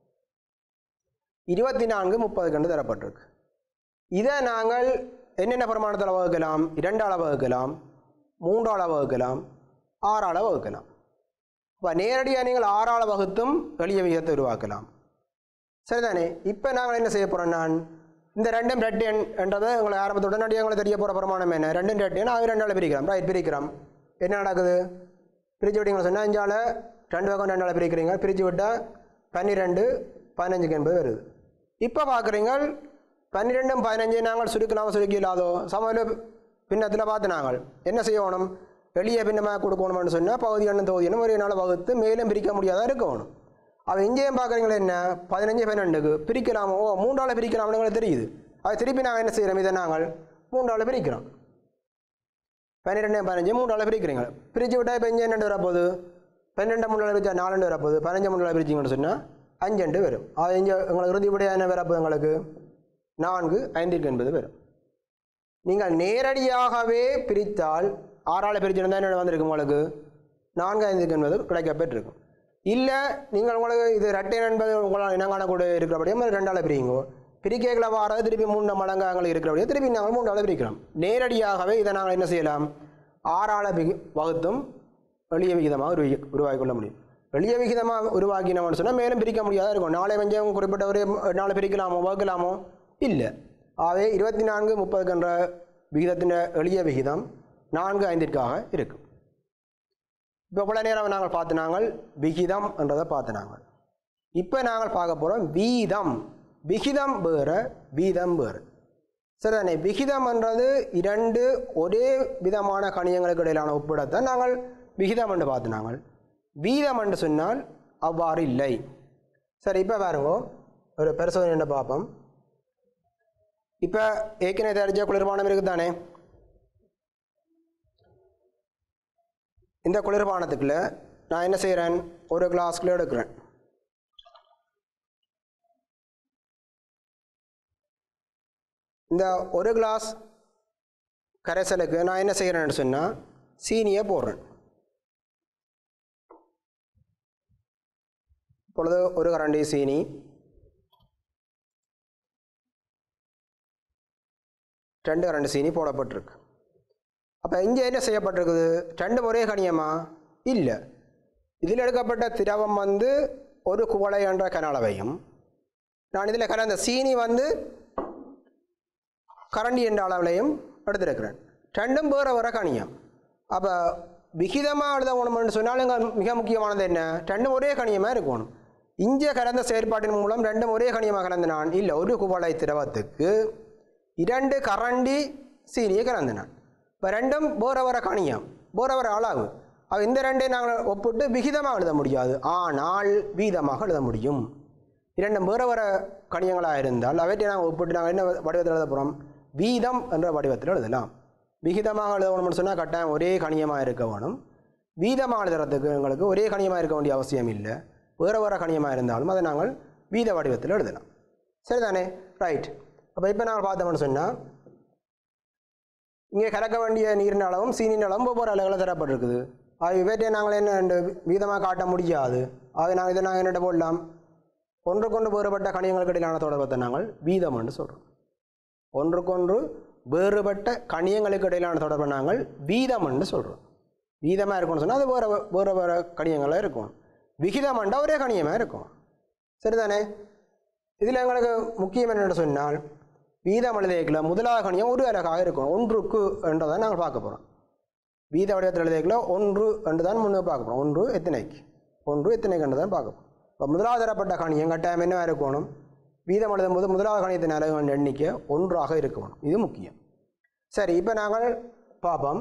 இருபத்தி நான்கு முப்பது கண்டு தரப்பட்டிருக்கு இதை நாங்கள் என்னென்ன பிரமாணத்தில் வகுக்கலாம் இரண்டால் வகுக்கலாம் மூன்றால் வகுக்கலாம் ஆறால் வகுக்கலாம் அப்போ நேரடியாக நீங்கள் ஆறால் வகுத்தும் எளிய விகிதத்தை உருவாக்கலாம் சரிதானே இப்போ நாங்கள் என்ன செய்ய போகிறோம் நான் இந்த ரெண்டும் ரெட் எண் என்றதை உங்களுக்கு ஆரம்பத்து உடனடியாக உங்களுக்கு தெரிய போகிற பிரமாணம் என்ன ரெண்டும் ரெட் எண் அது ரெண்டால் பிரிக்கிறோம் ரைட் பிரிக்கிறோம் என்ன நடக்குது பிரித்து விட்டீங்கன்னு சொன்னால் அஞ்சால் ரெண்டு பக்கம் ரெண்டால் பிரிக்கிறீங்க பிரித்து விட்டால் பன்னிரெண்டு பதினஞ்சுக்கு என்பது வருது இப்போ பார்க்குறீங்க பன்னிரெண்டும் பதினஞ்சு நாங்கள் சுருக்கலாமோ சுருக்கி இல்லாதோ சமையல் பின்னத்தில் பார்த்து நாங்கள் என்ன செய்யணும் எளிய பின்னமாக கொடுக்கணும்னு சொன்னால் பகுதி எண்ணம் தொகுதி எண்ணம் ஒரே நாள் வகுத்து மேலும் பிரிக்க முடியாதா இருக்கணும் அவன் இங்கேயும் பார்க்குறீங்களா என்ன பதினஞ்சு பன்னெண்டுக்கு பிரிக்கலாமோ ஓ மூன்றால் பிரிக்கலாம்னு உங்களுக்கு தெரியுது அது திருப்பி நாங்கள் என்ன செய்கிறோம் இதை நாங்கள் மூன்றால் பிரிக்கிறோம் பன்னிரெண்டு பதினஞ்சு மூன்றால் பிரிக்கிறீங்க பிரித்து விட்டால் இப்போ இங்கே என்னெண்டு வரப்போகுது பன்னெண்டு மூணு பிரிச்சா நாலு வரப்போகுது பதினஞ்சு மூணு பிரிச்சிங்கன்னு சொன்னால் அஞ்சு வரும் அது இங்கே உங்களுக்கு இறுதிப்படியாக என்ன வரப்போகுது உங்களுக்கு நான்கு ஐந்திற்கு என்பது வரும் நீங்கள் நேரடியாகவே பிரித்தால் ஆறால் பிரிச்சிருந்தால் என்ன வந்திருக்கு உங்களுக்கு நான்கு ஐந்துக்கு என்பது கிடைக்கப்பெற்றிருக்கும் இல்லை நீங்கள் உங்களுக்கு இது ரெட்டை என்பது உங்களால் இனங்காணக்கூட இருக்கிறபடியும் ரெண்டால் பிரிங்கோ பிரிக்கைகளை வாரது திருப்பி மூணு மடங்காக இருக்கிறபடியும் திருப்பி நாங்கள் மூன்றால் பிரிக்கிறோம் நேரடியாகவே இதை நாங்கள் என்ன செய்யலாம் ஆறால் பிரி வகுத்தும் எளிய விகிதமாக உருவாக்கி உருவாக்கி கொள்ள முடியும் எளிய விகிதமாக உருவாக்கினோம்னு சொன்னால் மேலும் பிரிக்க முடியாத இருக்கும் நாளை வஞ்சம் குறிப்பிட்ட ஒரு நாளை பிரிக்கலாமோ வகுக்கலாமோ இல்லை ஆகவே இருபத்தி நான்கு முப்பதுக்கென்ற விகிதத்தின் எளிய விகிதம் நான்கு ஐந்திற்காக இருக்கும் இப்போ இவ்வளோ நேரம் நாங்கள் பார்த்து நாங்கள் விகிதம் என்றதை பார்த்து நாங்கள் இப்போ நாங்கள் பார்க்க போகிறோம் வீதம் விகிதம் வேறு வீதம் வேறு சரிதானே விகிதம் என்றது இரண்டு ஒரே விதமான கணியங்களுக்கு இடையிலான ஒப்பிடத்தான் நாங்கள் விகிதம் என்று பார்த்து நாங்கள் வீதம் என்று சொன்னால் அவ்வாறு இல்லை சரி இப்போ பாருங்க ஒரு பரிசோதனை என்ன பார்ப்போம் இப்போ ஏற்கனவே தெரிஞ்ச குளிர்பானம் இருக்குது தானே இந்த குளிர்பானத்துக்குள்ள நான் என்ன செய்கிறேன் ஒரு கிளாஸ்க்குள்ள எடுக்கிறேன் இந்த ஒரு கிளாஸ் கரைசலுக்கு நான் என்ன செய்கிறேன்னு சொன்னால் சீனியை போடுறேன் இப்பொழுது ஒரு கரண்டி சீனி ரெண்டு ரெண்டு சீனி போடப்பட்டிருக்கு அப்போ இங்கே என்ன செய்யப்பட்டிருக்குது ரெண்டும் ஒரே கணியமா இல்லை இதில் எடுக்கப்பட்ட திரவம் வந்து ஒரு குவளை என்ற கன அளவையும் நான் இதில் கலந்த சீனி வந்து கரண்டி என்ற அளவிலையும் எடுத்திருக்கிறேன் ரெண்டும் வேறு வேறு கணியம் அப்போ விகிதமாக எழுத வேணும்னு சொன்னால் இங்க மிக முக்கியமானது என்ன ரெண்டும் ஒரே கணியமாக இருக்கணும் இங்கே கலந்த செயற்பாட்டின் மூலம் ரெண்டும் ஒரே கணியமாக கலந்து நான் இல்லை ஒரு குவளை திரவத்துக்கு இரண்டு கரண்டி சீனியை கலந்து நான் இப்போ ரெண்டும் வேற வேற கணியம் வேற வேற அளவு அப்ப இந்த ரெண்டையும் நாங்கள் ஒப்பிட்டு விகிதமாக எழுத முடியாது ஆனால் வீதமாக எழுத முடியும் இரண்டும் வேற வேற கணியங்களாக இருந்தால் அவற்றை நாங்கள் ஒப்பிட்டு நாங்கள் என்ன வடிவத்தில் எழுத போகிறோம் வீதம் என்ற வடிவத்தில் எழுதலாம் விகிதமாக எழுதணும்னு சொன்னால் கட்டாயம் ஒரே கணியமாக இருக்க வேணும் வீதமாக எழுதுறதுக்கு எங்களுக்கு ஒரே கணியமாக இருக்க வேண்டிய அவசியம் இல்லை வேறு வேறு கணியமாக இருந்தாலும் அதை நாங்கள் வீத வடிவத்தில் எழுதலாம் சரிதானே ரைட் அப்போ இப்போ நாங்கள் பார்த்தோம்னு சொன்னால் இங்கே கலக்க வேண்டிய நீரின் அளவும் சீனின் அளவும் ஒவ்வொரு அளவில் தரப்பட்டிருக்குது அது இவற்றை நாங்கள் என்ன ரெண்டு வீதமாக காட்ட முடியாது ஆக நாங்கள் இதை நாங்கள் என்னென்ன போடலாம் ஒன்றுக்கொன்று வேறுபட்ட கணியங்களுக்கு இடையிலான தொடர்பத்தை நாங்கள் வீதம் என்று சொல்கிறோம் ஒன்றுக்கொன்று வேறுபட்ட கணியங்களுக்கு இடையிலான தொடர்பை நாங்கள் வீதம் என்று சொல்கிறோம் வீதமாக இருக்கும்னு சொன்னால் அது வேறு வேறு வேறு கணியங்களாக இருக்கும் விகிதம்ண்டா ஒரே கணியமாக இருக்கும் சரிதானே இதில் எங்களுக்கு முக்கியம் என்னென்னு சொன்னால் வீதம் எழுதியக்கில் முதலாவது கணியம் ஒரு அலகாக இருக்கும் ஒன்றுக்கு என்றதை நாங்கள் பார்க்க போகிறோம் வீத வடிவத்தில் எழுதியக்கில் ஒன்று என்று தான் முன்னே பார்க்க போகிறோம் ஒன்று எத்தனைக்கு ஒன்று எத்தனைக்கு என்று தான் பார்க்க போகிறோம் இப்போ முதலாவது தரப்பட்ட கணியம் கட்டாயம் என்னவாக இருக்கணும் வீதம் எழுதும் போது முதலாவது கணியத்தின் அலகுகளின் எண்ணிக்கை ஒன்றாக இருக்கணும் இது முக்கியம் சரி இப்போ நாங்கள் பார்ப்போம்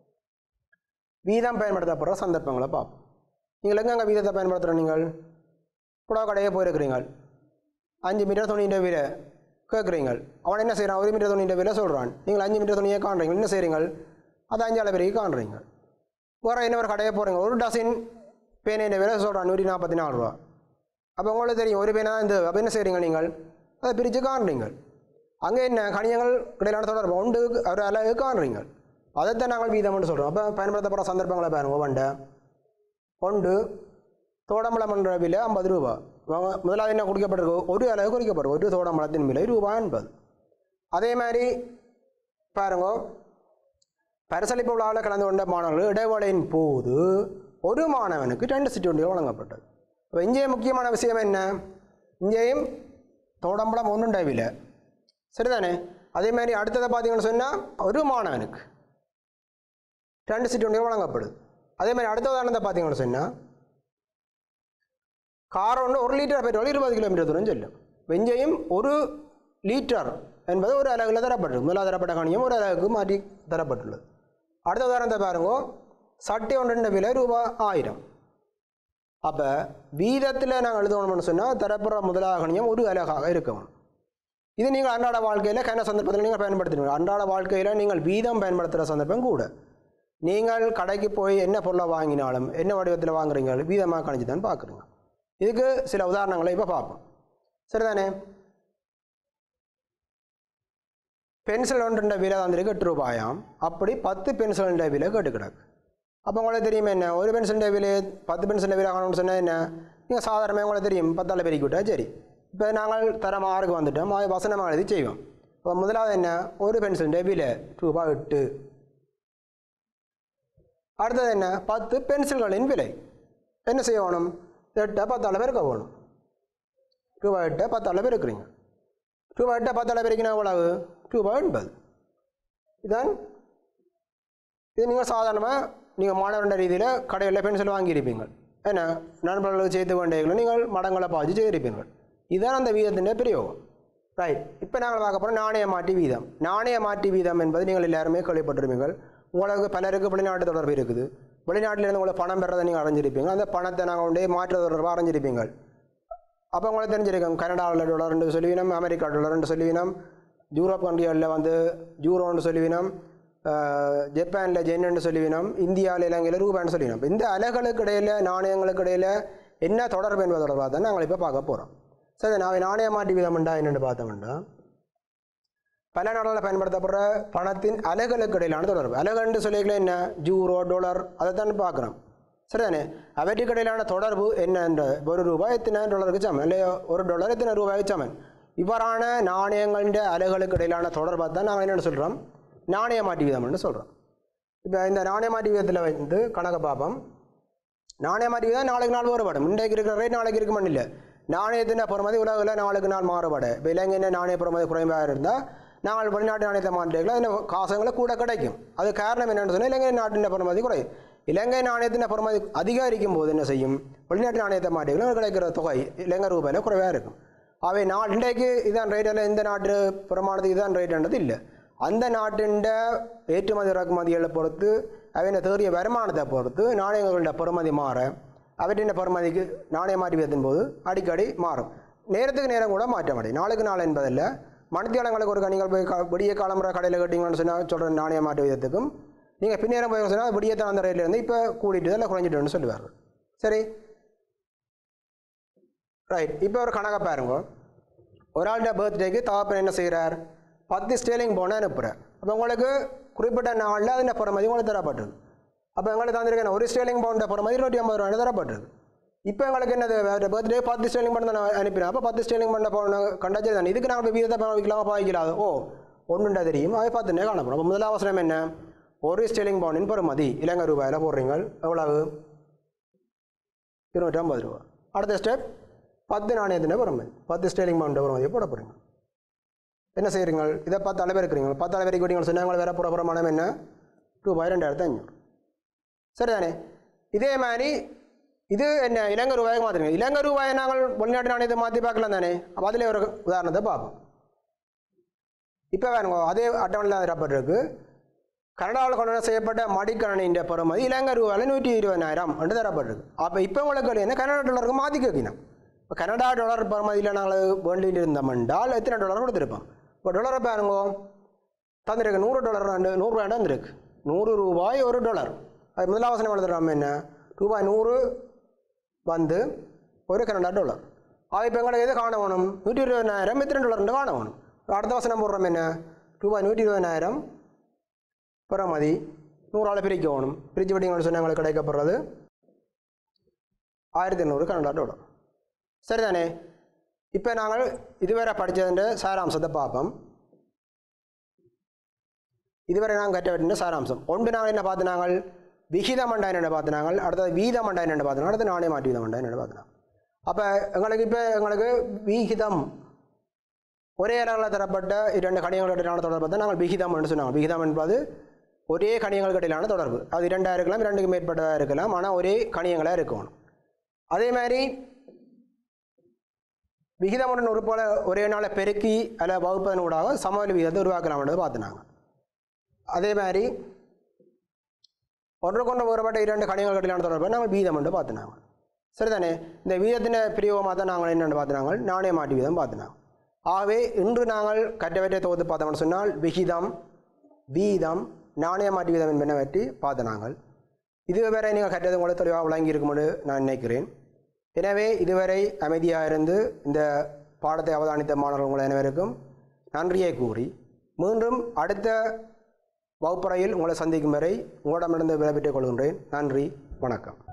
வீதம் பயன்படுத்தப்படுற சந்தர்ப்பங்களை பார்ப்போம் நீங்கள் எங்கெங்க வீதத்தை பயன்படுத்துகிற நீங்கள் புடவை கடையே போயிருக்கிறீங்க அஞ்சு மீட்டர் துணின்ற விலை கேட்குறீங்க அவன் என்ன செய்கிறான் ஒரு மீட்டர் துணின்ற விலை சொல்கிறான் நீங்கள் அஞ்சு மீட்டர் துணியை காண்றீங்க என்ன செய்கிறீங்க அது அஞ்சு அளவு காண்றீங்க வேறு என்ன ஒரு கடையை போகிறீங்க ஒரு டசின் பேனையின் விலை சொல்கிறான் நூற்றி நாற்பத்தி நாலு ரூபா அப்போ உங்களுக்கு தெரியும் ஒரு பேனா தான் இந்த அப்போ என்ன செய்கிறீங்க நீங்கள் அதை பிரித்து காண்றீங்க அங்கே என்ன கணியங்கள் இடையிலான தொடர்பு உண்டு ஒரு அளவு காண்றீங்க அதைத்தான் நாங்கள் வீதம்னு சொல்கிறோம் அப்போ பயன்படுத்தப்படுற சந்தர்ப்பங்களை பாருங்க ஒவ்வொண்ட ஒன்று தோடம்பழம் என்ற விலை ஐம்பது ரூபா வாங்க, முதலாவது என்ன குறிக்கப்பட்டிருக்கு ஒரு அளவு குறிக்கப்படும் ஒரு தோடம்பழத்தின் விலை ரூபாய் என்பது அதே மாதிரி பாருங்க பரிசளிப்பு விழாவில் கலந்து கொண்ட மாணவர்கள் இடைவேளையின் போது ஒரு மாணவனுக்கு ரெண்டு சிற்றுண்டிகள் வழங்கப்பட்டது இப்போ இங்கேயும் முக்கியமான விஷயம் என்ன இங்கேயும் தோடம்பழம் ஒன்றுண்ட விலை சரிதானே அதே மாதிரி அடுத்ததை பார்த்தீங்கன்னு சொன்னால் ஒரு மாணவனுக்கு ரெண்டு சிற்றுண்டிகள் வழங்கப்படுது அதே மாதிரி அடுத்த உதாரணத்தை பார்த்தீங்கன்னு சொன்னால் கார் ஒன்று ஒரு லிட்டர் பெட்ரோல் இருபது கிலோமீட்டர் தூரம் செல்லும் வெஞ்சையும் ஒரு லிட்டர் என்பது ஒரு அலகில் தரப்பட்டிருக்கு முதலாவது தரப்பட்ட கணியம் ஒரு அலகுக்கு மாற்றி தரப்பட்டுள்ளது அடுத்த உதாரணத்தை பாருங்க சட்டை ஒன்றின் விலை ரூபாய் ஆயிரம் அப்போ வீதத்தில் நாங்கள் எழுதணும்னு சொன்னால் தரப்படுற முதலாவது கணியம் ஒரு அலகாக இருக்கணும் இது நீங்கள் அன்றாட வாழ்க்கையில் கன சந்தர்ப்பத்தில் நீங்கள் பயன்படுத்துவீங்க அன்றாட வாழ்க்கையில் நீங்கள் வீதம் பயன்படுத்துகிற சந்தர்ப்பம் கூட நீங்கள் கடைக்கு போய் என்ன பொருளை வாங்கினாலும் என்ன வடிவத்தில் வாங்குறீங்க வீதமாக கணிச்சு தான் பார்க்குறீங்க இதுக்கு சில உதாரணங்களை இப்போ பார்ப்போம் சரிதானே பென்சில் ஒன்றுன்ற விலை தந்திருக்கு எட்டு ரூபாயாம் அப்படி பத்து பென்சிலுன்ற விலை கேட்டு கிடக்கு அப்போ உங்களுக்கு தெரியுமா என்ன ஒரு பென்சிலுன்ற விலை பத்து பென்சிலுன்ற விலை ஆகணும்னு சொன்னால் என்ன நீங்கள் சாதாரணமாக உங்களுக்கு தெரியும் பத்தால் பெருக்கி விட்டா சரி இப்போ நாங்கள் தரம் ஆறுக்கு வந்துட்டோம் அது வசனமாக எழுதி செய்வோம் இப்போ முதலாவது என்ன ஒரு பென்சிலுன்ற விலை ரூபாய் எட்டு அடுத்தது என்ன பத்து பென்சில்களின் விலை என்ன செய்யணும் எட்டை பத்தாள் பெருக்க வேணும் ரூபாய் எட்டை பத்தாள் பெருக்கிறீங்க ரூபாய் எட்டை பத்தாள் பெருக்கினா எவ்வளவு ரூபாய் எண்பது இதான் இது நீங்கள் சாதாரணமாக நீங்கள் மாணவர்ன்ற ரீதியில் கடையில் பென்சில் வாங்கியிருப்பீங்க என்ன நண்பர்களுக்கு சேர்த்து வேண்டியங்களை நீங்கள் மடங்களை பாய்ச்சி செய்திருப்பீர்கள் இதுதான் அந்த வீதத்தின் பிரயோகம் ரைட் இப்போ நாங்கள் பார்க்க போகிறோம் நாணய மாற்றி வீதம் நாணய மாற்றி வீதம் என்பது நீங்கள் எல்லாருமே கேள்விப்பட்டிருப்பீங்கள் உங்களுக்கு பலருக்கு வெளிநாட்டு தொடர்பு இருக்குது வெளிநாட்டிலேருந்து உங்களை பணம் பெறதை நீங்கள் அடைஞ்சிருப்பீங்க அந்த பணத்தை நாங்கள் கொண்டே மாற்று தொடர்பாக அடைஞ்சிருப்பீங்க அப்போ உங்களுக்கு தெரிஞ்சிருக்கும் கனடாவில் டாலர்னு சொல்லுவினோம் அமெரிக்கா டாலர்னு சொல்லுவினோம் யூரோப் கண்ட்ரிகளில் வந்து யூரோன்னு சொல்லுவினோம் ஜப்பானில் ஜென்னு சொல்லுவினோம் இந்தியாவில் இலங்கையில் ரூபான்னு சொல்லுவினோம் இந்த அலைகளுக்கு இடையில் நாணயங்களுக்கு இடையில் என்ன தொடர்பு என்பது தொடர்பாக தான் நாங்கள் இப்போ பார்க்க போகிறோம் சரி நான் நாணய மாற்றி வீதம்ண்டா என்னென்னு பார்த்தோம்னா பல நாடுகளில் பயன்படுத்தப்படுற பணத்தின் அலைகளுக்கு இடையிலான தொடர்பு அலைகள்னு சொல்லிக்கல என்ன ஜூரோ டாலர் அதை தான் பார்க்குறோம் சரிதானே அவற்றுக்கு இடையிலான தொடர்பு என்ன என்ற ஒரு ரூபாய் எத்தனை டாலருக்கு சமன் இல்லையோ ஒரு டாலர் எத்தனை ரூபாய்க்கு சமன் இவ்வாறான நாணயங்களின் அலைகளுக்கு இடையிலான தொடர்பை தான் நாங்கள் என்ன சொல்கிறோம் நாணய மாற்றி வீதம்னு சொல்கிறோம் இப்போ இந்த நாணய மாற்றி வீதத்தில் வந்து கணக்கு பார்ப்போம் நாணய மாற்றி வீதம் நாளுக்கு நாள் வேறுபடும் இன்றைக்கு இருக்கிற ரேட் நாளைக்கு இருக்குமான்னு இல்லை நாணயத்தின் பொறுமதி உலகில் நாளுக்கு நாள் மாறுபடும் இப்போ இலங்கையின் நாணய பொறுமதி குறைவாக இருந்தால் நாங்கள் வெளிநாட்டு நாணயத்தை மாற்றிக்கலாம் அதில் காசுங்களை கூட கிடைக்கும் அது காரணம் என்னென்னு சொன்னால் இலங்கை நாட்டின் பொறுமதி குறையும் இலங்கை நாணயத்தின் பொறுமதி அதிகரிக்கும் போது என்ன செய்யும் வெளிநாட்டு நாணயத்தை மாற்றிக்கலாம் கிடைக்கிற தொகை இலங்கை ரூபாயில் குறைவாக இருக்கும் அவை நா இன்றைக்கு இதான் ரேட்டில் இந்த நாட்டு பிரமாணத்துக்கு இதான் ரேட்டுன்றது இல்லை அந்த நாட்டின் ஏற்றுமதி இறக்குமதிகளை பொறுத்து அவையின் தேறிய வருமானத்தை பொறுத்து நாணயங்களோட பெறுமதி மாற அவற்றின் பெறுமதிக்கு நாணய மாற்றி வீதத்தின் போது அடிக்கடி மாறும் நேரத்துக்கு நேரம் கூட மாற்ற முடியும் நாளுக்கு நாள் என்பதில் மணித்தியாலங்களுக்கு ஒரு நீங்கள் போய் க- விடிய காலம்புற கடையில் கேட்டிங்கன்னு சொன்னால் சொல்கிற நாணய மாற்று வீதத்துக்கும் நீங்கள் பின்னேரம் போய் சொன்னால் விடியத்தான் அந்த ரேட்ல இருந்து இப்போ கூட்டிட்டு இல்லை குறைஞ்சிட்டுன்னு சொல்லுவார்கள் சரி ரைட் இப்போ ஒரு கணக்கை பாருங்க ஒரு ஆளுடைய பர்த்டேக்கு தகப்பன் என்ன செய்கிறார் பத்து ஸ்டேலிங் போன அனுப்புகிறார் அப்போ உங்களுக்கு குறிப்பிட்ட நாளில் அதில் பொறுமதி உங்களுக்கு தரப்பட்டது அப்போ எங்களுக்கு தந்திருக்கேன் ஒரு ஸ்டேலிங் பவுண்ட பொறுமதி இருநூற்றி ஐம்பது ரூபாய் தரப்பட்டது இப்போ எங்களுக்கு என்னது பர்த்டே பத்து ஸ்டேலிங் பண்ண நான் அனுப்பினேன் அப்போ பத்து ஸ்டேலிங் பண்ண போன கண்டாச்சு தானே இதுக்கு நாங்கள் வீதத்தை பாவிக்கலாமா பாவிக்கலாது ஓ ஒன்றுண்டா தெரியும் அது பத்துனே காணப்படும் அப்போ முதல் அவசரம் என்ன ஒரு ஸ்டேலிங் பவுண்டின் பொறுமதி இலங்கை ரூபாயில் போடுறீங்க எவ்வளவு இருநூற்றி ஐம்பது ரூபா அடுத்த ஸ்டெப் பத்து நாணயத்தின பொறுமதி பத்து ஸ்டேலிங் பவுண்ட் பொறுமதியை போட போகிறீங்க என்ன செய்கிறீங்க இதை பத்து அளவு இருக்கிறீங்க பத்து அளவு இருக்கிறீங்க சொன்னாங்க வேற புற பிரமாணம் என்ன ரூபாய் ரெண்டாயிரத்து ஐநூறு சரிதானே இதே மாதிரி இது என்ன இலங்கை ரூபாய்க்கு மாற்றுறீங்க இலங்கை ரூபாயை நாங்கள் வெளிநாட்டு நாணயத்தை மாற்றி பார்க்கலாம் தானே அப்போ அதில் ஒரு உதாரணத்தை பார்ப்போம் இப்போ வேணுங்க அதே அட்டவணையில் தரப்பட்டிருக்கு கனடாவில் கொண்டு செய்யப்பட்ட மடிக்கணினின்ற பெறுமதி இலங்கை ரூபாயில் நூற்றி இருபதாயிரம் என்று தரப்பட்டிருக்கு அப்போ இப்போ உங்களுக்கு என்ன கனடா டாலருக்கு மாற்றி வைக்கணும் இப்போ கனடா டாலர் பெறுமதியில் நாங்கள் வேண்டியில் இருந்தோம் என்றால் எத்தனை டாலர் கொடுத்துருப்போம் இப்போ டாலரை பாருங்க தந்திருக்கு நூறு டாலர் ரெண்டு நூறு ரூபாய் தந்திருக்கு நூறு ரூபாய் ஒரு டாலர் அது முதலாவசனம் எழுதுறோம் என்ன ரூபாய் நூறு வந்து ஒரு கனடா டாலர் ஆக இப்போ எங்களுக்கு எது காண வேணும் நூற்றி இருபதாயிரம் எத்தனை டாலர்னு காண வேணும் அடுத்த வசனம் போடுறோம் என்ன ரூபாய் நூற்றி இருபதாயிரம் பெறமதி நூறால் பிரிக்கணும் பிரித்து விட்டீங்கன்னு சொன்னால் எங்களுக்கு கிடைக்கப்படுறது ஆயிரத்தி எண்ணூறு கனடா டாலர் சரிதானே இப்போ நாங்கள் இதுவரை படித்ததுன்ற சாராம்சத்தை பார்ப்போம் இதுவரை நாங்கள் கற்ற சாராம்சம் ஒன்று நாங்கள் என்ன பார்த்து நாங்கள் விகித மண்டாய் என்ன பார்த்து நாங்கள் அடுத்தது வீத மண்டாய் என்ன பார்த்து அடுத்து நாணய மாற்றி வீத மண்டாய் என்ன பார்த்து அப்போ எங்களுக்கு இப்போ எங்களுக்கு விகிதம் ஒரே அளவில் தரப்பட்ட இரண்டு கணியங்களுக்கு இடையிலான தொடர்பு தான் நாங்கள் விகிதம் என்று சொன்னாங்க விகிதம் என்பது ஒரே கணியங்களுக்கு இடையிலான தொடர்பு அது இரண்டாக இருக்கலாம் இரண்டுக்கு மேற்பட்டதாக இருக்கலாம் ஆனால் ஒரே கணியங்களாக இருக்கணும் அதே மாதிரி விகிதமுடன் உறுப்போல ஒரே நாளை பெருக்கி அல்ல வகுப்பதன் ஊடாக சமவெளி விகிதத்தை உருவாக்கலாம்ன்றது பார்த்துனாங்க அதே மாதிரி ஒன்று கொண்ட வேறுபட்ட இரண்டு கணியங்களுக்கு இடையிலான தொடர்பை நாங்கள் வீதம் என்று பார்த்துனாங்க சரிதானே இந்த வீதத்தின் பிரிவமாக தான் நாங்கள் என்னென்னு பார்த்துனாங்க நாணய மாட்டி வீதம் பார்த்துனாங்க ஆகவே இன்று நாங்கள் கற்றவற்றை தொகுத்து பார்த்தோம்னு சொன்னால் விகிதம் வீதம் நாணய மாட்டி வீதம் என்பனவற்றி பார்த்து நாங்கள் இதுவரை நீங்கள் கற்றது உங்களுக்கு தெளிவாக விளங்கி இருக்கும்னு நான் நினைக்கிறேன் எனவே இதுவரை அமைதியாக இருந்து இந்த பாடத்தை அவதானித்த மாணவர்கள் உங்கள் அனைவருக்கும் நன்றியை கூறி மீண்டும் அடுத்த வகுப்பறையில் உங்களை சந்திக்கும் வரை உங்களிடமிருந்து விடைபெற்றுக் கொள்கின்றேன் நன்றி வணக்கம்